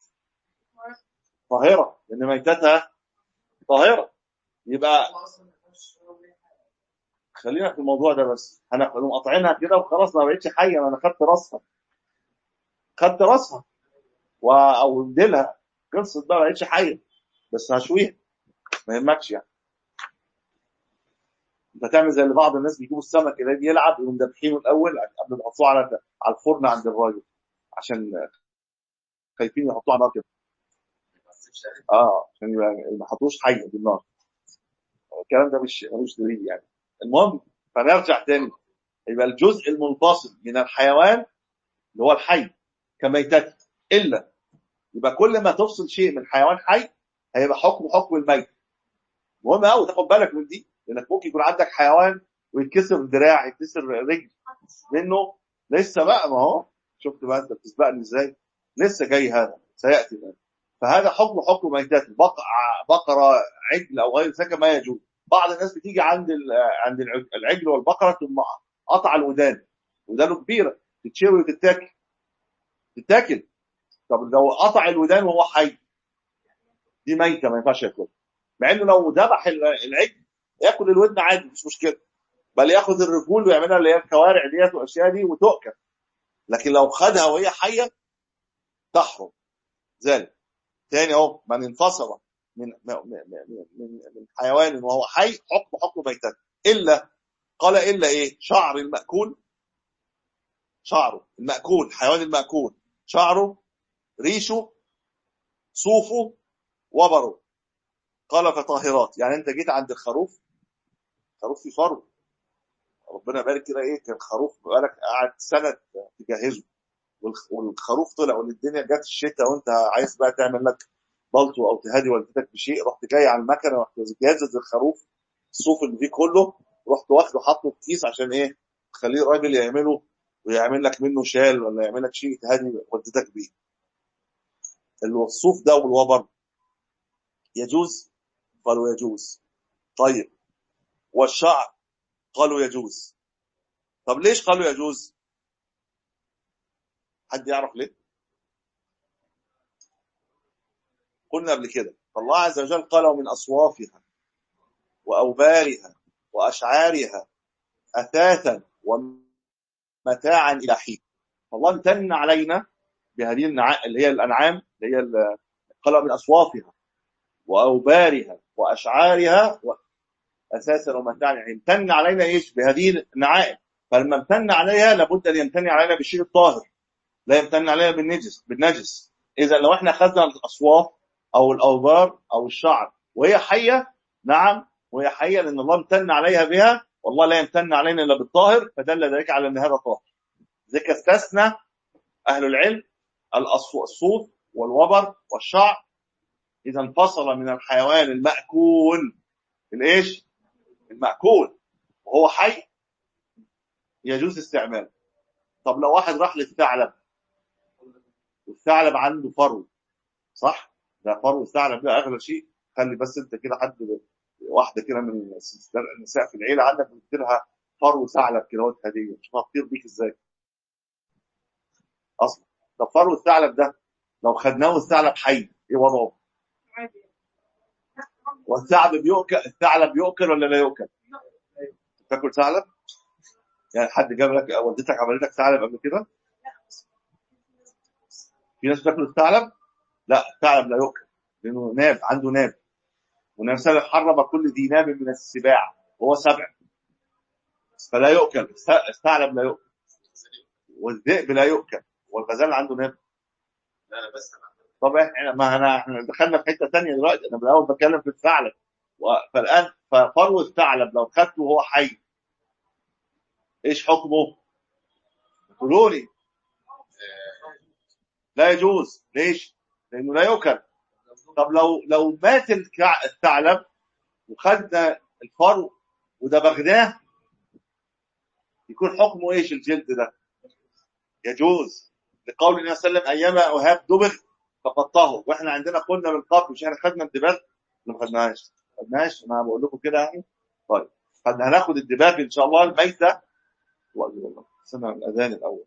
طاهرة لأن ميتتها طاهرة يبقى خلينا في الموضوع ده بس هناخد قاطعينها كده وخلاص ما بقتش حيه ما انا خدت راسها خدت راسها و... او ديلها خلصت بقى ما بقتش حيه بس هشويها ما يهمكش يعني انت تعمل زي اللي بعض الناس بيجيبوا السمك كده يجي يلعب يقوم دابحينه الاول قبل ما يحطوه على على الفرن عند الراجل عشان خايفين يحطوه على النار كده اه عشان يبقى ما حطوش حيه بالنار الكلام ده مش ملوش دليل يعني المهم ف فنرجع تاني يبقى الجزء المنفصل من الحيوان اللي هو الحي كميتته الا يبقى كل ما تفصل شيء من حيوان حي هيبقى حكم حكم الميت مهم قوي تاخد بالك من دي لانك ممكن يكون عندك حيوان ويتكسر دراع يتكسر رجل منه لسه بقى ما هو شفت بقى انت بتسبقني ازاي لسه جاي هذا سياتي بقى. فهذا حكم حكم ميتات بقرة, بقرة عجل او غير ذلك ما يجوز بعض الناس بتيجي عند ال- عند العج- العجل والبقره ثم قطع الودان ودانه كبيره تتشوي وتتاكل تتاكل طب لو قطع الودان وهو حي دي ميته ما ينفعش ياكلها مع انه لو ذبح ال- العجل ياكل الودن عادي مش مشكله بل ياخد الرجول ويعملها اللي هي الكوارع ديت والاشياء دي وتؤكل لكن لو خدها وهي حيه تحرم ذلك تاني اهو من انفصل من من من, من, من حيوان وهو حي حكم حكم ميتته الا قال الا ايه شعر الماكول شعره الماكول الحيوان الماكول شعره ريشه صوفه وبره قال فطاهرات يعني انت جيت عند الخروف خروف في فرو ربنا يبارك كده ايه كان خروف بقالك قاعد سنه تجهزه والخ- والخروف طلع والدنيا جت الشتاء وانت عايز بقى تعمل لك بلطو او تهدي والدتك بشيء رحت جاي على المكنه ورحت جازز الخروف الصوف اللي فيه كله رحت واخده حاطه في كيس عشان ايه تخليه راجل يعمله ويعمل لك منه شال ولا يعمل لك شيء تهدي والدتك بيه الصوف ده والوبر يجوز قالوا يجوز طيب والشعر قالوا يجوز طب ليش قالوا يجوز حد يعرف ليه قلنا قبل كده فالله عز وجل قال ومن أصوافها وأوبارها وأشعارها أثاثا ومتاعا إلى حين فالله امتن علينا بهذه النع... اللي هي الأنعام اللي هي ال- قال من أصوافها وأوبارها وأشعارها و... أساسا ومتاعا يعني امتن علينا إيش بهذه النعائم فلما امتن عليها لابد أن يمتن علينا بالشيء الطاهر لا يمتن علينا بالنجس بالنجس إذا لو احنا أخذنا الأصواف أو الأوبار أو الشعر وهي حية نعم وهي حية لأن الله امتن عليها بها والله لا يمتن علينا إلا بالطاهر فدل ذلك على أن هذا طاهر ذلك استثنى أهل العلم الأصو- الصوف والوبر والشعر إذا انفصل من الحيوان المأكول الإيش؟ المأكول وهو حي يجوز استعماله طب لو واحد راح للثعلب والثعلب عنده فرو صح؟ ده فرو الثعلب ده أغلى شيء خلي بس أنت كده حد واحدة كده من النساء في العيلة عندك قلت لها فرو ثعلب كده وقت هدية شوف هتطير بيك ازاي اصلا طب فرو الثعلب ده لو خدناه الثعلب حي ايه وضعه؟ والثعلب بيؤكل الثعلب بيؤكل ولا لا يؤكل؟ تاكل ثعلب؟ يعني حد جاب لك والدتك عملت لك ثعلب قبل كده؟ في ناس بتاكل الثعلب؟ لا الثعلب لا يؤكل لانه ناب عنده ناب والنبي صلى الله عليه وسلم حرم كل ذي ناب من السباع وهو سبع فلا يؤكل الث- الثعلب لا يؤكل والذئب لا يؤكل والغزال عنده ناب لا لا بس طب احنا ما انا احنا دخلنا في حته ثانيه دلوقتي انا بالاول بتكلم في الثعلب و- فالان ففرو الثعلب لو خدته وهو حي ايش حكمه؟ قولوا لي لا يجوز ليش؟ لانه لا يؤكل طب لو لو مات الكع- الثعلب وخدنا الفرو ودبغناه يكون حكمه ايش الجلد ده؟ يجوز لقول النبي صلى الله عليه وسلم ايما اهاب دبغ فقد طهر واحنا عندنا قلنا من قبل مش احنا خدنا الدباغ ولا ما خدناهاش؟ ما خدناهاش انا بقول لكم كده يعني طيب خدنا هناخد الدباغ ان شاء الله الميته والله والله سمع الاذان الاول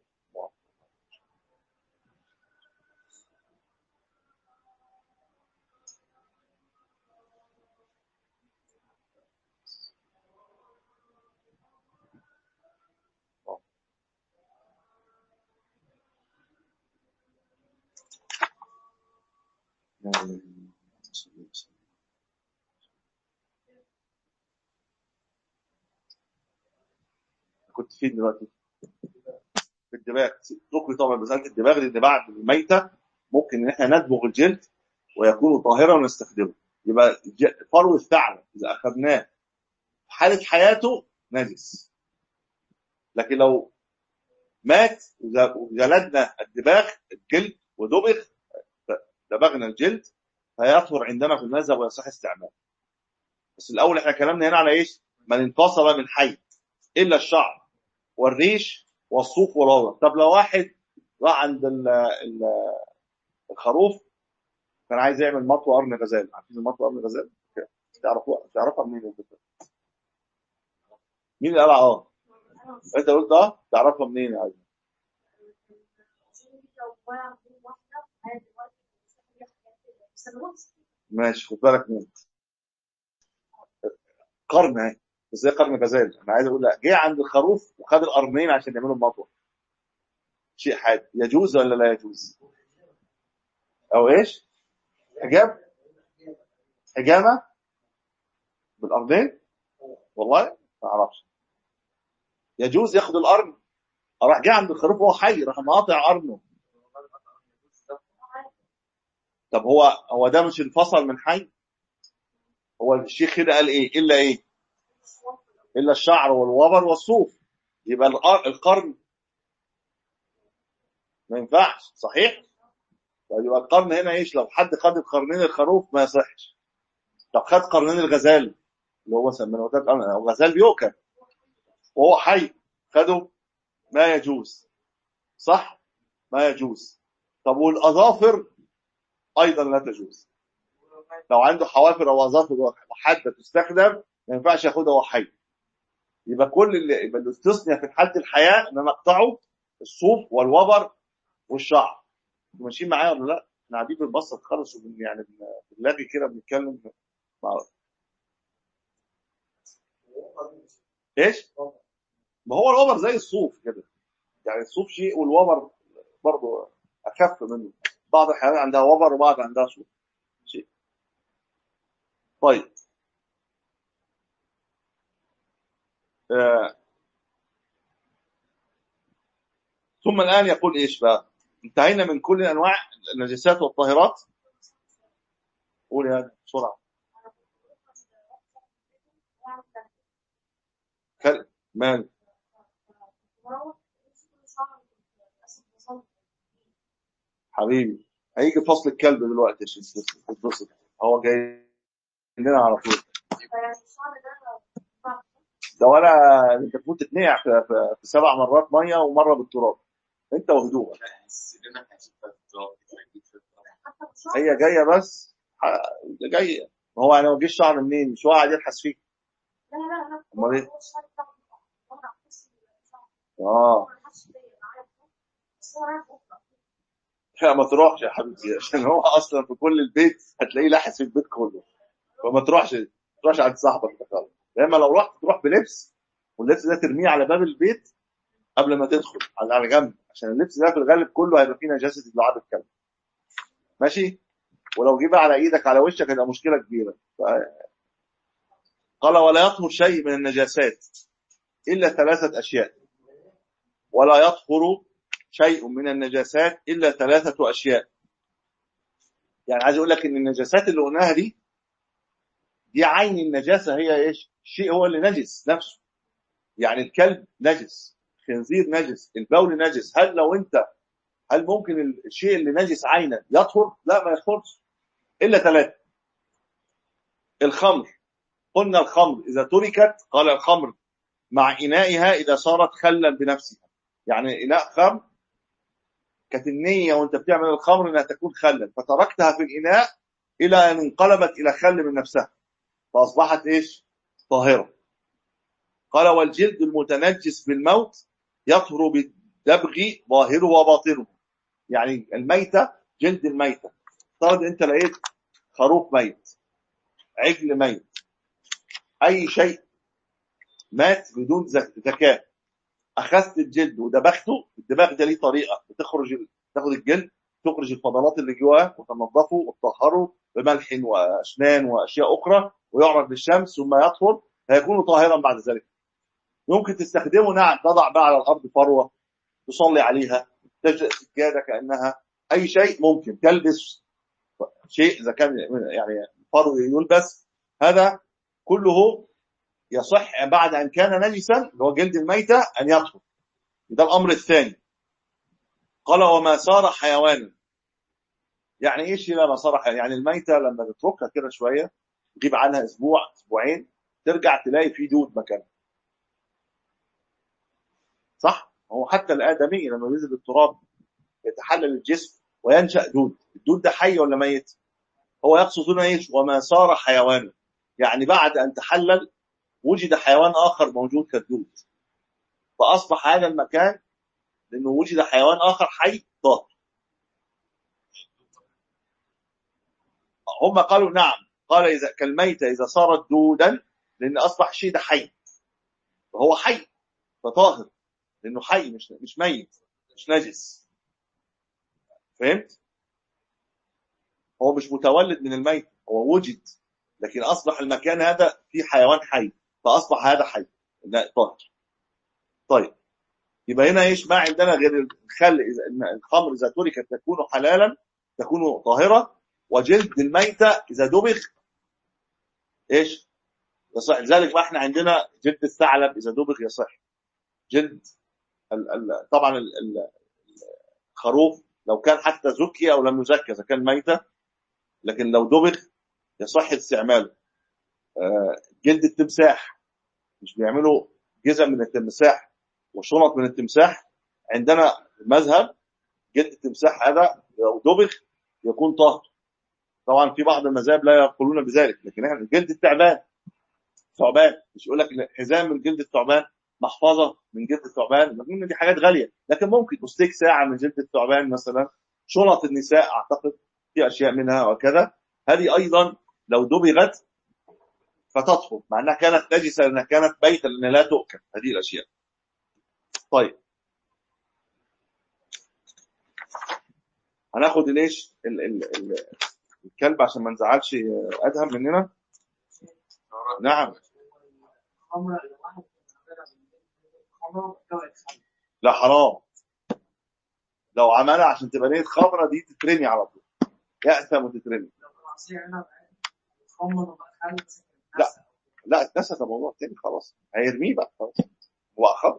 كنت فين دلوقتي؟ في الدماغ ذكر طبعا مساله الدماغ لان بعد الميته ممكن ان احنا ندبغ الجلد ويكون طاهرا ونستخدمه يبقى ج- فرو الثعلب اذا اخذناه في حاله حياته نجس لكن لو مات وجلدنا الدباغ الجلد ودبغ دبغنا الجلد فيطهر عندنا في المذهب ويصح استعماله بس الاول احنا كلامنا هنا على ايش من انفصل من حي الا الشعر والريش والصوف والروضه طب لو واحد راح عند ال ال الخروف كان عايز يعمل مطوى قرن غزال عارفين المطوى قرن غزال تعرفوها تعرفها منين الفكره مين اللي قال اه انت قلت اه تعرفها منين يا عايز ماشي خد بالك منه قرن اهي ازاي قرن غزال انا عايز اقول لا جه عند الخروف وخد القرنين عشان يعملوا المطوه شيء حاد يجوز ولا لا يجوز او ايش حجاب حجامه بالارضين والله ما اعرفش يجوز ياخد القرن راح جه عند الخروف وهو حي راح مقاطع قرنه طب هو هو ده مش انفصل من حي هو الشيخ كده قال ايه الا ايه الا الشعر والوبر والصوف يبقى القر- القرن ما ينفعش صحيح طيب يبقى القرن هنا ايش لو حد خد القرنين الخروف ما يصحش طب خد قرنين الغزال اللي هو سميناه ده قرن هو غزال بيؤكل وهو حي خده ما يجوز صح ما يجوز طب والاظافر ايضا لا تجوز لو عنده حوافر او اظافر حاده تستخدم ما ينفعش ياخدها وهو حي يبقى كل اللي يبقى اللي استثنى في حاله الحياه ان انا اقطعه الصوف والوبر والشعر انتوا ماشيين معايا ولا لا؟ احنا قاعدين بنبسط خالص وبن يعني بن- بنلاقي كده بنتكلم مع ايش؟ ما هو الوبر زي الصوف كده يعني الصوف شيء والوبر برضه اخف منه بعض الحيوانات عندها وبر وبعض عندها صوف شيء طيب آه. ثم الان يقول ايش بقى؟ انتهينا من كل انواع النجاسات والطاهرات قول يا هذا بسرعه كلب مال حبيبي هيجي فصل الكلب دلوقتي يا شيخ تتبسط هو جاي لنا على طول ده ولا انت تفوت تتنقع في, في, في سبع مرات ميه ومره بالتراب انت وهدوءك هي جايه بس ح- جايه ما هو يعني ما جيش شعر منين مش هو قاعد يلحس فيك امال ايه اه لا ما تروحش يا حبيبتي عشان هو اصلا في كل البيت هتلاقيه لاحس في البيت كله فما تروحش ما تروحش عند صاحبك ده خالص لما لو رحت تروح بلبس واللبس ده ترميه على باب البيت قبل ما تدخل على على جنب عشان اللبس ده في الغالب كله هيبقى فيه نجاسه لعاب الكلب ماشي ولو جه بقى على ايدك على وشك هتبقى مشكله كبيره ف... قال ولا يطهر شيء من النجاسات الا ثلاثه اشياء ولا يطهر شيء من النجاسات الا ثلاثه اشياء يعني عايز اقول لك ان النجاسات اللي قلناها دي دي عين النجاسه هي ايش الشيء هو اللي نجس نفسه يعني الكلب نجس خنزير نجس البول نجس هل لو انت هل ممكن الشيء اللي نجس عينا يطهر لا ما يطهرش الا ثلاثه الخمر قلنا الخمر اذا تركت قال الخمر مع انائها اذا صارت خلا بنفسها يعني اناء خمر كانت النيه وانت بتعمل الخمر انها تكون خلا فتركتها في الاناء الى ان انقلبت الى خل من نفسها فاصبحت ايش طاهره قال والجلد المتنجس بالموت يطهر بالدبغ ظاهره وباطنه يعني الميته جلد الميته افترض انت لقيت خروف ميت عجل ميت اي شيء مات بدون زك- زكاه اخذت الجلد ودبغته الدباغ ده ليه طريقه بتخرج ال- تاخد الجلد تخرج الفضلات اللي جواه وتنظفه وتطهره بملح واسنان واشياء اخرى ويعرض للشمس ثم يطهر فيكون طاهرا بعد ذلك يمكن تستخدمه نعم تضع بقى على الارض فروه تصلي عليها تجد سجاده كانها اي شيء ممكن تلبس شيء اذا كان يعني فرو يلبس هذا كله يصح بعد ان كان نجسا اللي هو جلد الميته ان يطهر ده الامر الثاني قال وما صار حيوانا يعني ايش لما صار حيوانا يعني الميته لما تتركها كده شويه تغيب عنها اسبوع اسبوعين ترجع تلاقي في دود مكانها صح هو حتى الادمي لما ينزل التراب يتحلل الجسم وينشا دود الدود ده حي ولا ميت هو يقصد هنا ايش وما صار حيوانا يعني بعد ان تحلل وجد حيوان اخر موجود كالدود فاصبح هذا المكان لانه وجد حيوان اخر حي طاهر هم قالوا نعم قال اذا كالميته اذا صارت دودا لان اصبح الشيء ده حي فهو حي فطاهر لانه حي مش مش ميت مش نجس فهمت هو مش متولد من الميت هو وجد لكن اصبح المكان هذا فيه حيوان حي فاصبح هذا حي لا طاهر طيب يبقى هنا ايش ما عندنا غير الخل اذا إن الخمر اذا تركت تكون حلالا تكون طاهره وجلد الميته اذا دبغ ايش يصح لذلك ما احنا عندنا جلد الثعلب اذا دبغ يصح جلد ال ال طبعا ال ال الخروف لو كان حتى زكي او لم يزكى اذا كان ميته لكن لو دبغ يصح استعماله آه، جلد التمساح مش بيعملوا جزم من التمساح وشنط من التمساح عندنا مذهب جلد التمساح هذا لو دبغ يكون طاهر طبعا في بعض المذاهب لا يقولون بذلك لكن احنا جلد التعبان ثعبان مش يقول لك حزام من جلد الثعبان محفظه من جلد الثعبان المهم دي حاجات غاليه لكن ممكن استيك ساعه من جلد الثعبان مثلا شنط النساء اعتقد في اشياء منها وكذا هذه ايضا لو دبغت فتطهر مع انها كانت نجسه لانها كانت بيتا لانها لا تؤكل هذه الاشياء طيب هناخد ليش ال ال ال الكلب عشان ما نزعلش ادهم مننا نعم خمرة لو واحد خمرة جوعت خمرة لا حرام لو عملها عشان تبقى نية خمرة دي تترمي على طول يأثم وتترمي لو كان عصير عنب خمرة وبقى خل لا. لا اتنسى ده موضوع تاني خلاص هيرميه بقى خلاص هو خمر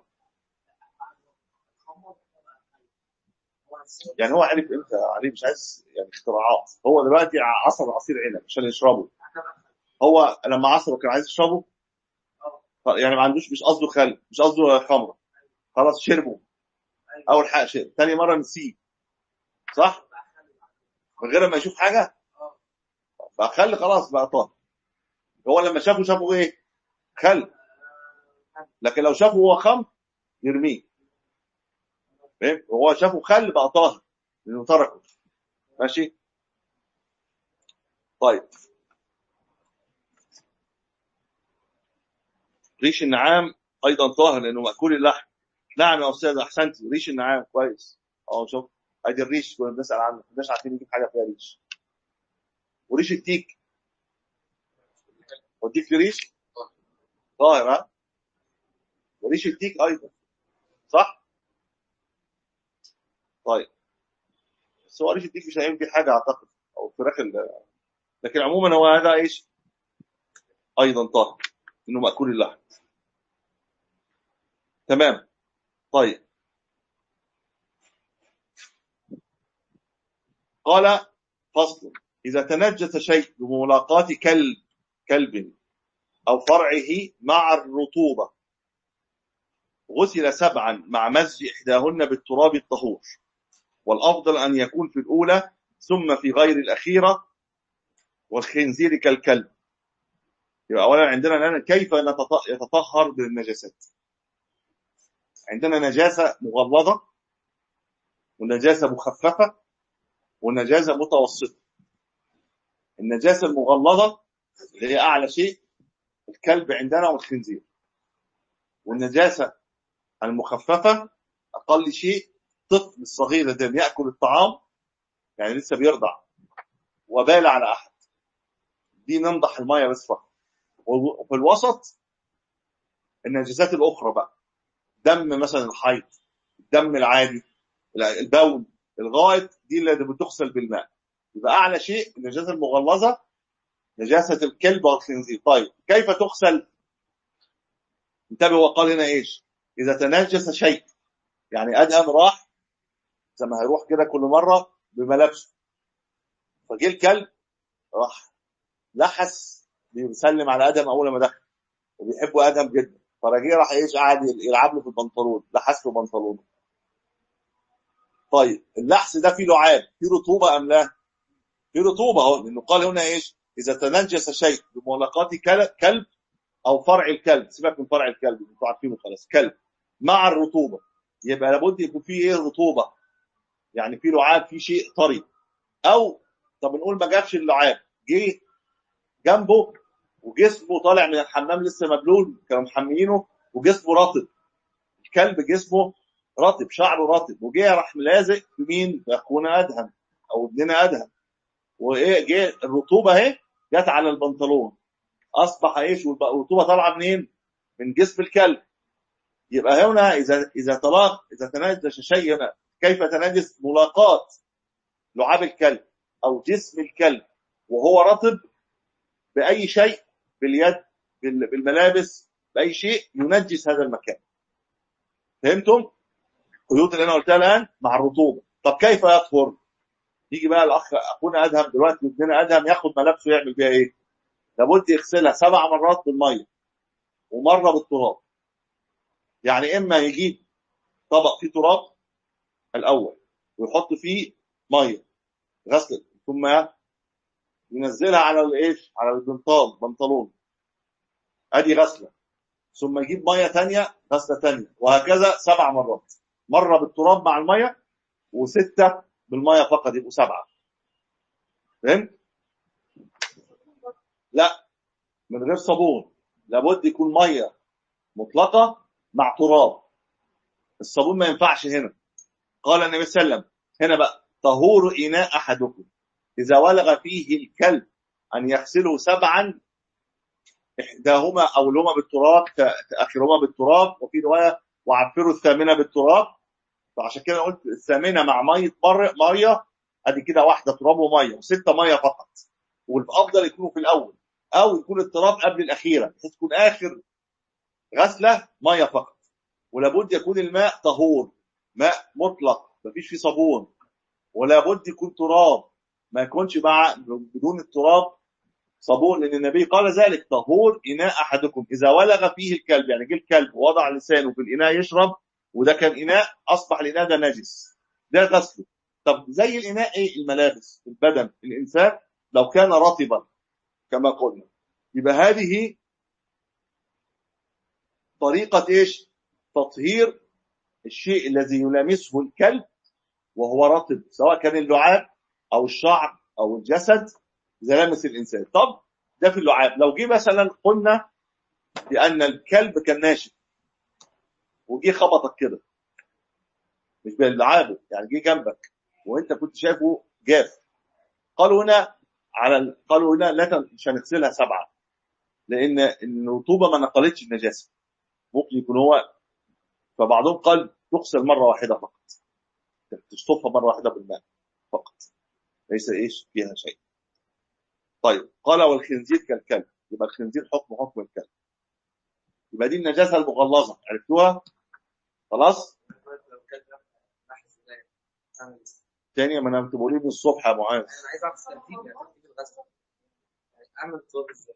يعني هو عرف امتى عليه مش عايز يعني اختراعات هو دلوقتي عصر عصير عنب عشان يشربه هو لما عصره كان عايز يشربه يعني ما عندوش مش قصده خل مش قصده خمره خلاص شربه اول حاجه شرب ثاني مره نسيه صح من غير ما يشوف حاجه بقى خل خلاص بقى طاهر هو لما شافه شافه ايه خل لكن لو شافه هو خمر يرميه فاهم هو شافه خل بقى طاهر لانه تركه ماشي طيب ريش النعام ايضا طاهر لانه ماكول اللحم نعم يا استاذ احسنت ريش النعام كويس اه شوف ادي الريش كنا بنسال عنه ما كناش عارفين نجيب حاجه فيها ريش وريش التيك وديك ريش طاهر ها وريش التيك ايضا صح طيب بس هو ريش التيك مش هيعمل فيه حاجه اعتقد او الفراخ ال- لكن عموما هو هذا ايش ايضا طاهر انه ماكول اللحم تمام طيب قال فصل إذا تنجس شيء بملاقاة كلب كلب أو فرعه مع الرطوبة غسل سبعا مع مزج إحداهن بالتراب الطهور والأفضل أن يكون في الأولى ثم في غير الأخيرة والخنزير كالكلب يبقى أولا عندنا الآن كيف نتط- يتطهر بالنجاسات عندنا نجاسة مغلظة ونجاسة مخففة ونجاسة متوسطة النجاسة المغلظة اللي هي أعلى شيء الكلب عندنا والخنزير والنجاسة المخففة أقل شيء طفل الصغير الذي لم يأكل الطعام يعني لسه بيرضع وبال على أحد دي ننضح المية بس فقط وفي الوسط النجاسات الأخرى بقى دم مثلا الحيض الدم العادي البول الغائط دي اللي بتغسل بالماء يبقى اعلى شيء النجاسه المغلظه نجاسه الكلب والخنزير طيب كيف تغسل انتبه هو قال هنا ايش اذا تنجس شيء يعني ادهم راح زي ما هيروح كده كل مره بملابسه فجه الكلب راح لحس بيسلم على ادم اول ما دخل وبيحبوا ادم جدا فرجيه راح ايش قعد يلعب له في البنطلون لحس له بنطلونه طيب اللحس ده فيه لعاب فيه رطوبه ام لا؟ فيه رطوبه اهو لانه قال هنا ايش؟ اذا تنجس شيء بملاقات كل- كلب او فرع الكلب سيبك من فرع الكلب انتوا عارفينه خلاص كلب مع الرطوبه يبقى لابد يكون فيه ايه رطوبه يعني فيه لعاب فيه شيء طري او طب نقول ما جابش اللعاب جه جنبه وجسمه طالع من الحمام لسه مبلول كانوا محمينه وجسمه رطب الكلب جسمه رطب شعره رطب وجه راح ملازق في مين؟ في اخونا ادهم او ابننا ادهم وايه جه الرطوبه اهي جت على البنطلون اصبح ايش والرطوبه طالعه منين؟ من جسم الكلب يبقى هنا اذا اذا طلاق اذا تنجس شيء هنا كيف تنجس ملاقات لعاب الكلب او جسم الكلب وهو رطب باي شيء باليد بال- بالملابس باي شيء ينجس هذا المكان فهمتم القيود اللي انا قلتها الان مع الرطوبه طب كيف يطهر يجي بقى الاخ اخونا ادهم دلوقتي ابننا ادهم ياخد ملابسه يعمل بيها ايه لابد يغسلها سبع مرات بالميه ومره بالتراب يعني اما يجيب طبق فيه تراب الاول ويحط فيه ميه غسل ثم ينزلها على الايش على البنطال بنطلون ادي غسله ثم يجيب ميه ثانيه غسله ثانيه وهكذا سبع مرات مره بالتراب مع الميه وسته بالميه فقط يبقوا سبعه فهمت؟ لا من غير صابون لابد يكون ميه مطلقه مع تراب الصابون ما ينفعش هنا قال النبي صلى الله عليه وسلم هنا بقى طهور اناء احدكم اذا ولغ فيه الكلب ان يغسله سبعا احداهما اولهما بالتراب ت- اخرهما بالتراب وفي روايه وعفروا الثامنه بالتراب فعشان كده قلت الثامنه مع ميه مر ميه ادي كده واحده تراب وميه وسته ميه فقط والافضل يكونوا في الاول او يكون التراب قبل الاخيره بحيث تكون اخر غسله ميه فقط ولابد يكون الماء طهور ماء مطلق مفيش فيه صابون ولابد يكون تراب ما يكونش مع بدون التراب صابون لان النبي قال ذلك طهور اناء احدكم اذا ولغ فيه الكلب يعني جه الكلب ووضع لسانه في الاناء يشرب وده كان اناء اصبح الاناء ده نجس ده غسله طب زي الاناء ايه الملابس البدن الانسان لو كان رطبا كما قلنا يبقى هذه طريقه ايش تطهير الشيء الذي يلامسه الكلب وهو رطب سواء كان اللعاب او الشعر او الجسد اذا لمس الانسان طب ده في اللعاب لو جه مثلا قلنا بان الكلب كان ناشف وجه خبطك كده مش بلعابه يعني جه جنبك وانت كنت شايفه جاف قالوا هنا على ال- قالوا هنا لا تن- مش هنغسلها سبعه لان الرطوبه ما نقلتش النجاسه ممكن يكون هو فبعضهم قال تغسل مره واحده فقط تشطفها مره واحده بالماء فقط ليس ايش فيها شيء طيب قال والخنزير كالكلب يبقى الخنزير حكم حكم الكلب يبقى دي النجاسه المغلظه عرفتوها خلاص لو كان بحث ازاي اعمل إيه؟ تاني ما انا كنت بقول من الصبح يا معاذ انا عايز اعرف ترتيب يعني ترتيب الغسل يعني اعمل الطوب ازاي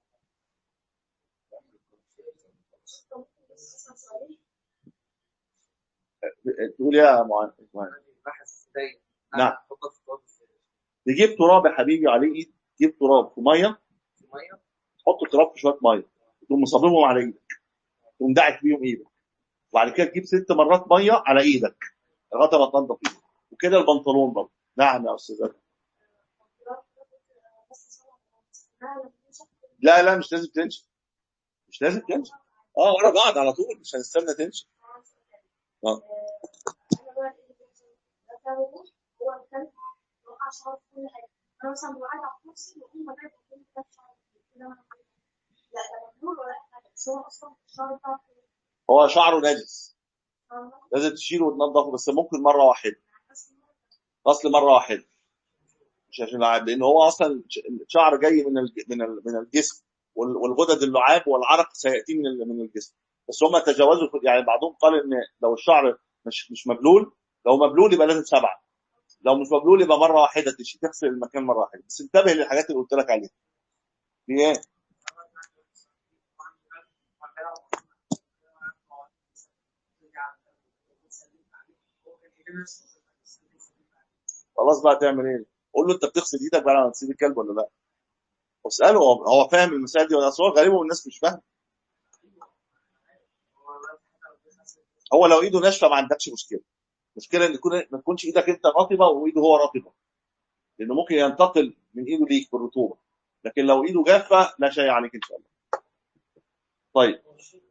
تقول يا معاذ معاذ. بحث ازاي نعم. احطها في الطوب ازاي تجيب تراب يا حبيبي على ايد تجيب تراب في ميه في ميه تحط تراب في شويه ميه تقوم مصاببهم على ايدك تقوم داعك بيهم ايدك وبعد كده تجيب ست مرات ميه على ايدك لغايه ما تنضف ايدك وكده البنطلون برضه نعم يا استاذ أدم. لا لا مش لازم تنشف مش لازم تنشف اه ورا بعض على طول مش هنستنى تنشف اه انا مثلا بعاد على نفسي وهم بعاد عن كل لا لا مبلول ولا حاجه بس هو اصلا الشعر بتاعه هو شعره نجس لازم تشيله وتنضفه بس ممكن مره واحده غسل مره واحده مش عشان العاب لان هو اصلا الشعر جاي من الج- من ال- من الجسم وال- والغدد اللعاب والعرق سياتي من ال- من الجسم بس هم تجاوزوا في- يعني بعضهم قال ان لو الشعر مش مش مبلول لو مبلول يبقى لازم سبعه لو مش مبلول يبقى مره واحده تشي تغسل المكان مره واحده بس انتبه للحاجات اللي قلت لك عليها في ايه خلاص بقى تعمل ايه قول له انت بتغسل ايدك بعد ما تسيب الكلب ولا لا واساله هو هو فاهم المسائل دي ولا أصل هو غالبا الناس مش فاهمه هو لو ايده ناشفه ما عندكش مشكله مشكله ان يكون ما تكونش ايدك انت رطبه وايده هو رطبه لانه ممكن ينتقل من ايده ليك بالرطوبه لكن لو ايده جافه لا شيء عليك ان شاء الله طيب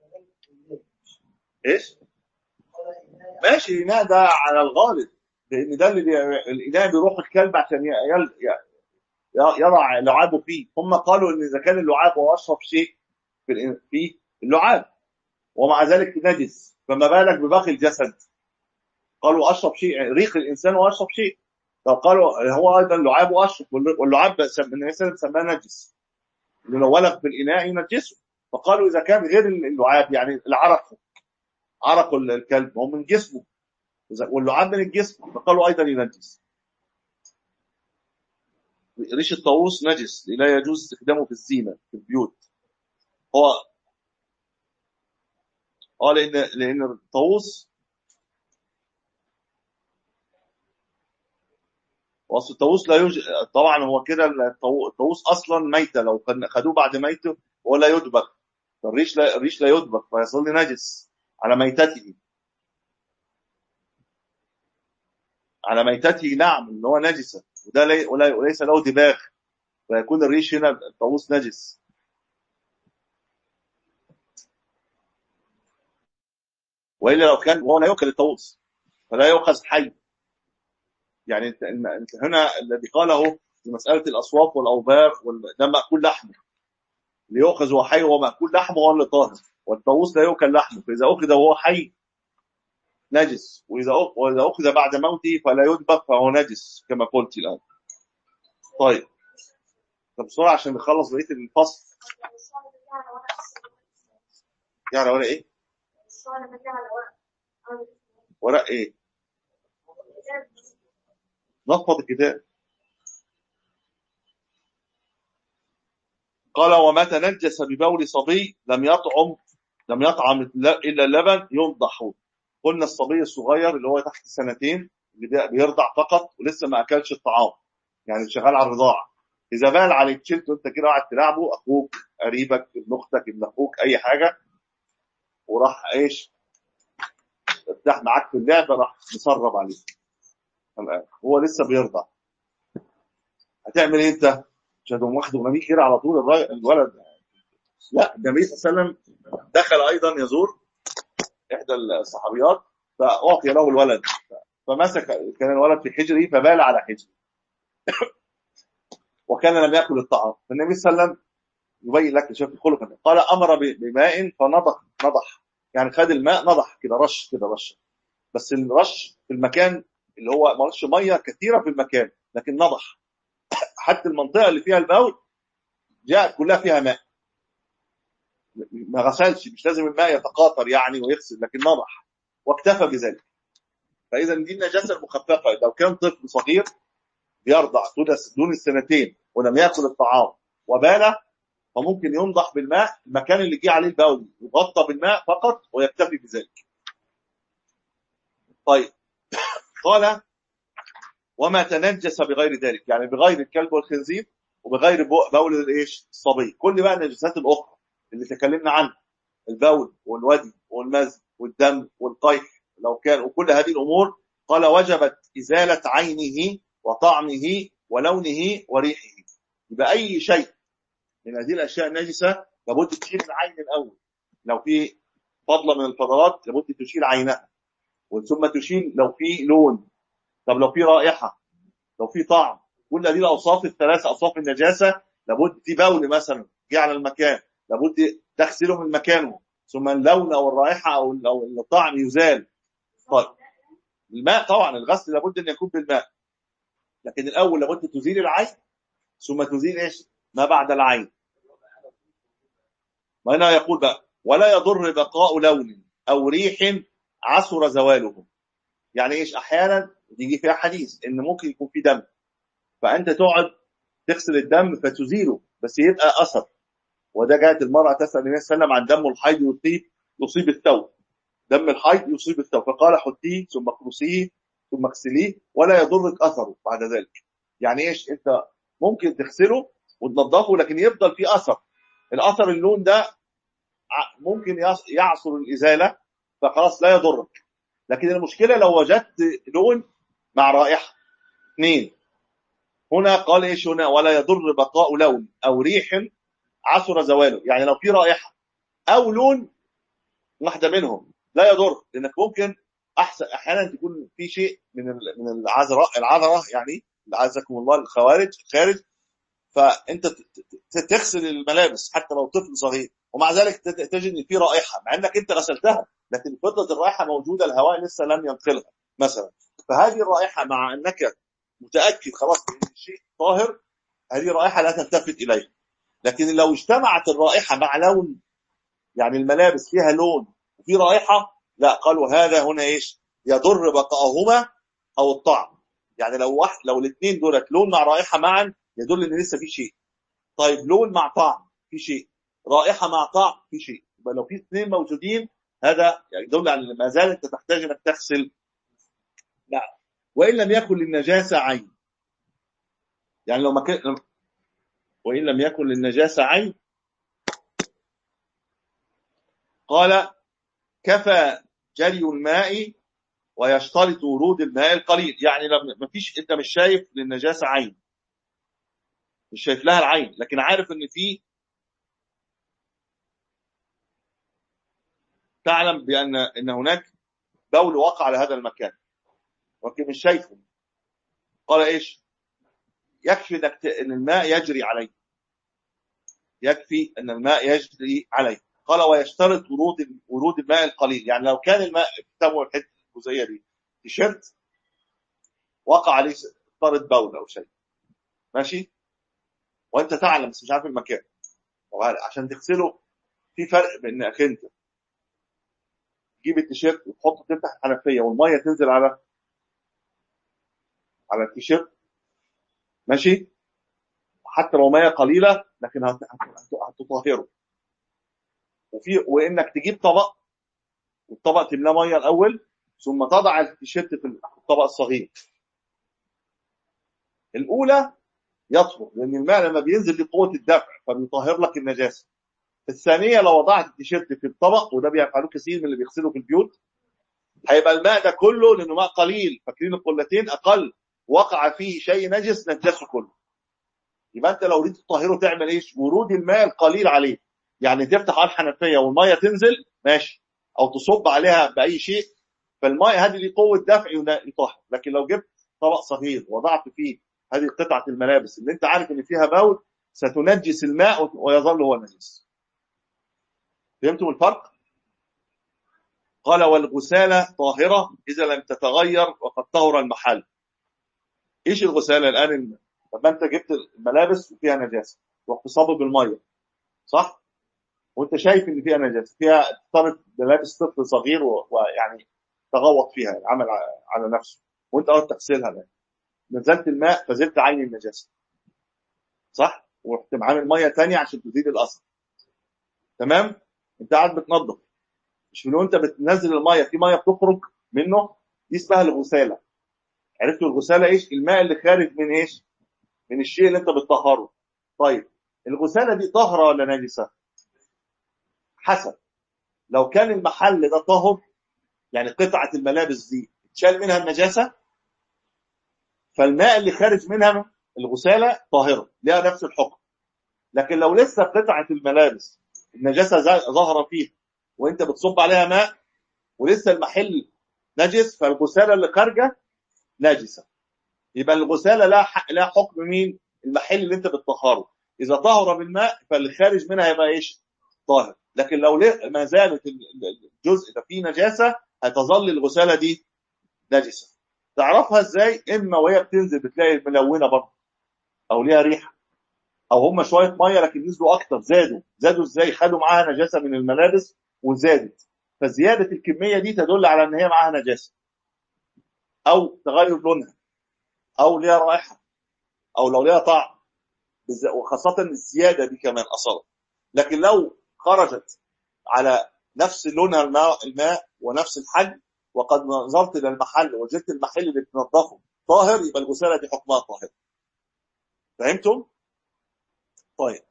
ايش ماشي الاناء ده على الغالب لان ده اللي بي... الاناء بيروح الكلب عشان ي... يل... ي- يضع لعابه فيه هم قالوا ان اذا كان اللعاب هو اشرف شيء في الإن- فيه اللعاب ومع ذلك نجس فما بالك بباقي الجسد قالوا اشرف شيء ريق الانسان هو اشرف شيء فقالوا هو ايضا لعابه اشرف وال- واللعاب سم- النبي صلى الله عليه وسلم سماه نجس لانه ولغ في الاناء ينجسه فقالوا اذا كان غير اللعاب يعني العرق عرق الكلب هو من جسمه إذا- واللعاب من الجسم فقالوا ايضا ينجس ريش الطاووس نجس لا يجوز استخدامه في الزينه في البيوت هو اه لان لان الطاووس واصل الطاووس لا يوجد طبعا هو كده الطاو- الطاووس اصلا ميته لو كان خدوه بعد ميته هو لا يدبغ الريش لا الريش لا يدبغ فيصل نجس على ميتته على ميتته نعم ان هو نجسه وده لي ولا- وليس له دباغ فيكون الريش هنا الطاووس نجس والا لو كان هو لا يؤكل الطاووس فلا يؤخذ حي يعني انت إن- انت هنا الذي قاله في مساله الاصواف والاوبار وال- ده ماكول لحمه اللي يؤخذ وهو حي وهو ماكول لحمه هو اللي طاهر والطاووس لا يؤكل لحمه فاذا اخذ وهو حي نجس واذا أخ- واذا اخذ بعد موته فلا يدبغ فهو نجس كما قلت الان طيب طب بسرعه عشان نخلص بقيه الفصل يعني ولا ايه ورق ايه نفض الكتاب قال وما تنجس ببول صبي لم يطعم لم يطعم الا اللبن ينضح قلنا الصبي الصغير اللي هو تحت سنتين اللي بي- بيرضع فقط ولسه ما اكلش الطعام يعني شغال على الرضاعه اذا بال عليك شلته انت كده قاعد تلعبه اخوك قريبك ابن اختك ابن اخوك اي حاجه وراح ايش ارتاح معاك في اللعبه راح مسرب عليك الآن. هو لسه بيرضع هتعمل ايه انت؟ مش هتقوم واخده ورميه كده على طول الراي- الولد لا النبي صلى الله عليه وسلم دخل ايضا يزور احدى الصحابيات فاعطي له الولد فمسك كان الولد في حجره فبال على حجره وكان لم ياكل الطعام فالنبي صلى الله عليه وسلم يبين لك شوف الخلق قال امر ب- بماء فنضح نضح يعني خد الماء نضح كده رش كده رش بس الرش في المكان اللي هو ما رش ميه كثيره في المكان لكن نضح حتى المنطقه اللي فيها البول جاءت كلها فيها ماء ما غسلش مش لازم الماء يتقاطر يعني ويغسل لكن نضح واكتفى بذلك فاذا دي النجاسه المخففه لو كان طفل صغير بيرضع دون دون السنتين ولم ياكل الطعام وبال فممكن ينضح بالماء المكان اللي جه عليه البول يغطى بالماء فقط ويكتفي بذلك طيب قال وما تنجس بغير ذلك يعني بغير الكلب والخنزير وبغير بو- بول الايش الصبي كل بقى النجاسات الاخرى اللي تكلمنا عنها البول والودي والمزي والدم والقيح لو كان وكل هذه الامور قال وجبت ازاله عينه وطعمه ولونه وريحه يبقى اي شيء من هذه الاشياء النجسه لابد تشيل العين الاول لو في فضله من الفضلات لابد تشيل عينها ثم تشيل لو في لون طب لو في رائحه لو في طعم كل هذه الاوصاف الثلاثه اوصاف النجاسه لابد في بول مثلا جه على المكان لابد تغسله من مكانه ثم اللون او الرائحه او أو الطعم يزال طيب الماء طبعا الغسل لابد ان يكون بالماء لكن الاول لابد تزيل العين ثم تزيل ايش؟ ما بعد العين وهنا يقول بقى ولا يضر بقاء لون او ريح عسر زواله يعني ايش احيانا يجي فيها حديث ان ممكن يكون في دم فانت تقعد تغسل الدم فتزيله بس يبقى اثر وده جاءت المراه تسال النبي صلى الله عليه وسلم عن دم الحيض يصيب يصيب الثوب دم الحيض يصيب الثوب فقال حطيه ثم اقرصيه ثم اغسليه ولا يضرك اثره بعد ذلك يعني ايش انت ممكن تغسله وتنضفه لكن يفضل فيه اثر الاثر اللون ده ع- ممكن يص- يعصر الازاله فخلاص لا يضرك لكن المشكله لو وجدت لون مع رائحه اثنين هنا قال ايش هنا ولا يضر بقاء لون او ريح عسر زواله يعني لو في رائحه او لون واحده منهم لا يضر لانك ممكن احسن احيانا تكون في شيء من ال- من العذراء العذراء يعني عزكم الله الخوارج خارج فانت ت- ت- تغسل الملابس حتى لو طفل صغير ومع ذلك ت- تجد ان في رائحه مع انك انت غسلتها لكن فضلت الرائحه موجوده الهواء لسه لم ينقلها مثلا فهذه الرائحه مع انك متاكد خلاص ان الشيء طاهر هذه رائحه لا تلتفت اليها لكن لو اجتمعت الرائحه مع لون يعني الملابس فيها لون وفي رائحه لا قالوا هذا هنا ايش يضر بقاءهما او الطعم يعني لو واحد لو الاثنين دولت لون مع رائحه معا يدل ان لسه في شيء طيب لون مع طعم في شيء رائحه مع طعم في شيء يبقى لو في اثنين موجودين هذا يدل على ان ما زال انت تحتاج انك تغسل نعم وان لم يكن للنجاسه عين يعني لو ما كان وان لم يكن للنجاسه عين قال كفى جري الماء ويشترط ورود الماء القليل يعني لما ما فيش انت مش شايف للنجاسه عين مش شايف لها العين لكن عارف ان في تعلم بان ان هناك بول وقع على هذا المكان ولكن مش شايفه قال ايش يكفي انك ت- ان الماء يجري عليه يكفي ان الماء يجري عليه قال ويشترط ورود ورود الماء القليل يعني لو كان الماء تبع الحته الجزئيه دي تيشيرت وقع عليه طرد بول او شيء ماشي وانت تعلم بس مش عارف المكان وهل- عشان تغسله في فرق بين انك انت تجيب التيشيرت وتحطه تفتح الحنفيه والميه تنزل على على التيشيرت ماشي حتى لو ميه قليله لكن هت- هت- هتطهره وفي وانك تجيب طبق والطبق تملاه ميه الاول ثم تضع التيشيرت في الطبق الصغير الاولى يطهر لان الماء لما بينزل لقوه الدفع فبيطهر لك النجاسه الثانيه لو وضعت التيشيرت في الطبق وده بيفعلوه كثير من اللي بيغسلوا في البيوت هيبقى الماء ده كله لانه ماء قليل فاكرين القلتين اقل وقع فيه شيء نجس نجسه كله يبقى انت لو ريت تطهره تعمل ايش ورود الماء القليل عليه يعني تفتح على الحنفيه والميه تنزل ماشي او تصب عليها باي شيء فالماء هذه ليه قوه دفع ينا- يطهر لكن لو جبت طبق صغير وضعت فيه هذه قطعه الملابس اللي انت عارف ان فيها بول ستنجس الماء ويظل هو نجس فهمتم الفرق قال والغسالة طاهرة إذا لم تتغير وقد طهر المحل إيش الغسالة الآن لما أنت جبت الملابس وفيها نجاسة رحت صابب المية صح وأنت شايف إن فيها نجاسة فيها افترض ملابس طفل صغير و- ويعني تغوط فيها يعني عمل ع- على نفسه وأنت قعدت تغسلها الآن نزلت الماء فزلت عين النجاسة صح ورحت عامل مية تانية عشان تزيد الأثر تمام أنت قاعد بتنظف مش من وانت بتنزل الميه في ميه بتخرج منه دي اسمها الغساله عرفتوا الغساله ايش الماء اللي خارج من ايش من الشيء اللي انت بتطهره طيب الغساله دي طاهره ولا نجسه حسب لو كان المحل ده طاهر يعني قطعه الملابس دي اتشال منها النجاسه فالماء اللي خارج منها الغساله طاهره لها نفس الحكم لكن لو لسه قطعه الملابس النجاسه زا- ظاهره فيها وانت بتصب عليها ماء ولسه المحل نجس فالغساله اللي خارجه نجسه يبقى الغساله لا حق لا حكم مين المحل اللي انت بتطهره اذا طهر بالماء فاللي خارج منها يبقى ايش طاهر لكن لو ل- ما زالت ال- ال- الجزء ده فيه نجاسه هتظل الغساله دي نجسه تعرفها ازاي اما وهي بتنزل بتلاقي ملونه برضه او ليها ريحه او هم شويه ميه لكن نزلوا اكتر زادوا زادوا ازاي خدوا معاها نجاسه من الملابس وزادت فزياده الكميه دي تدل على ان هي معاها نجاسه او تغير لونها او ليها رائحه او لو ليها طعم بز- وخاصه الزياده دي كمان اصلا لكن لو خرجت على نفس لونها الماء, الماء ونفس الحجم وقد نظرت الى المحل وجدت المحل اللي بتنظفه طاهر يبقى الغساله دي حكمها طاهر فهمتم؟ طيب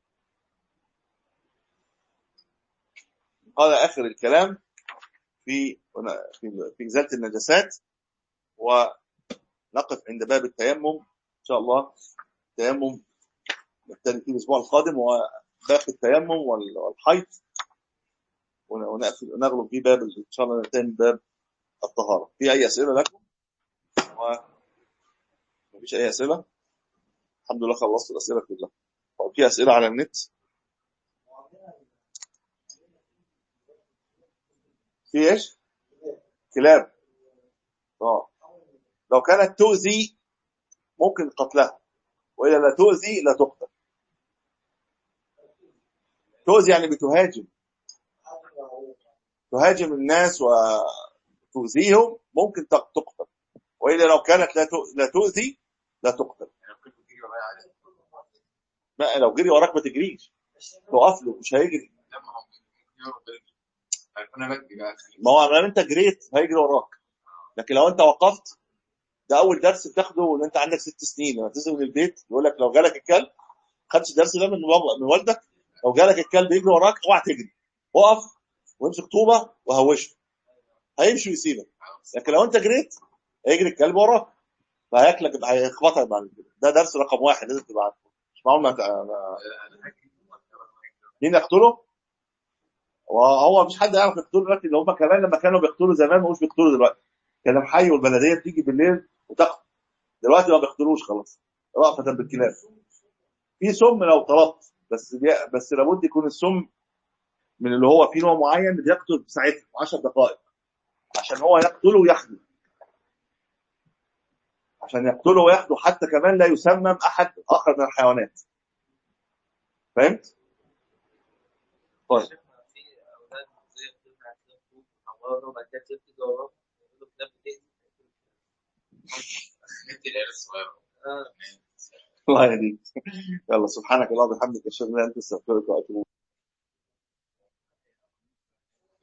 هذا اخر الكلام في في في ازاله النجاسات ونقف عند باب التيمم ان شاء الله التيمم نبتدي فيه الاسبوع القادم وباب التيمم وال- والحيض ون- ونقفل ونغلب فيه باب ان شاء الله ننتهي من باب الطهاره في اي اسئله لكم؟ و مفيش اي اسئله؟ الحمد لله خلصت الاسئله كلها طب في اسئله على النت؟ في ايش؟ كلاب اه لو كانت تؤذي ممكن قتلها واذا لا تؤذي لا تقتل تؤذي يعني بتهاجم تهاجم الناس وتؤذيهم ممكن تق- تقتل والا لو كانت لا تؤ- لا تؤذي لا تقتل يعني كنت بتيجي ورايا عادي ما لو جري وراك ما تجريش تقف له مش هيجري لما هم يقولوا بيجي هيكون انا بدي بقى ما هو لما انت جريت هيجري وراك لكن لو انت وقفت ده اول درس بتاخده وان انت عندك ست سنين لما تنزل من البيت يقول لك لو جالك الكلب خدش الدرس ده من بابا- من والدك لو جالك الكلب يجري وراك اوعى تجري اقف وامسك طوبه وهوشه هيمشي ويسيبك لكن لو انت جريت هيجري الكلب وراك فهياكلك هيخبطك بعد كده ده درس رقم واحد لازم تبقى عارفه مش معقول ما ما- مين يقتله؟ وهو مش حد يعرف يقتله دلوقتي اللي هم كمان لما كانوا بيقتلوا زمان ما مش بيقتلوا دلوقتي كان الحي والبلديه بتيجي بالليل وتقتل دلوقتي ما بيقتلوش خلاص رأفة بالكلاب في سم لو طلبت بس بي... بس لابد يكون السم من اللي هو في نوع معين بيقتل في ساعتها 10 دقائق عشان هو يقتله وياخده عشان يقتله وياخده حتى كمان لا يسمم احد اخر من الحيوانات فهمت؟ طيب شفنا في اولاد زي بتبقى عندهم خوف وحواره وبعد كده تبتدي وراهم يقولوا كلاب بتأذي انت العيال الصغيره اه الله يهديك يلا سبحانك اللهم وبحمدك اشهد ان لا اله الا انت استغفرك واتوب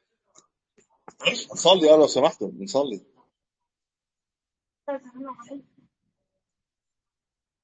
إليك. نصلي اه لو سمحتم نصلي طيب، أنا عملت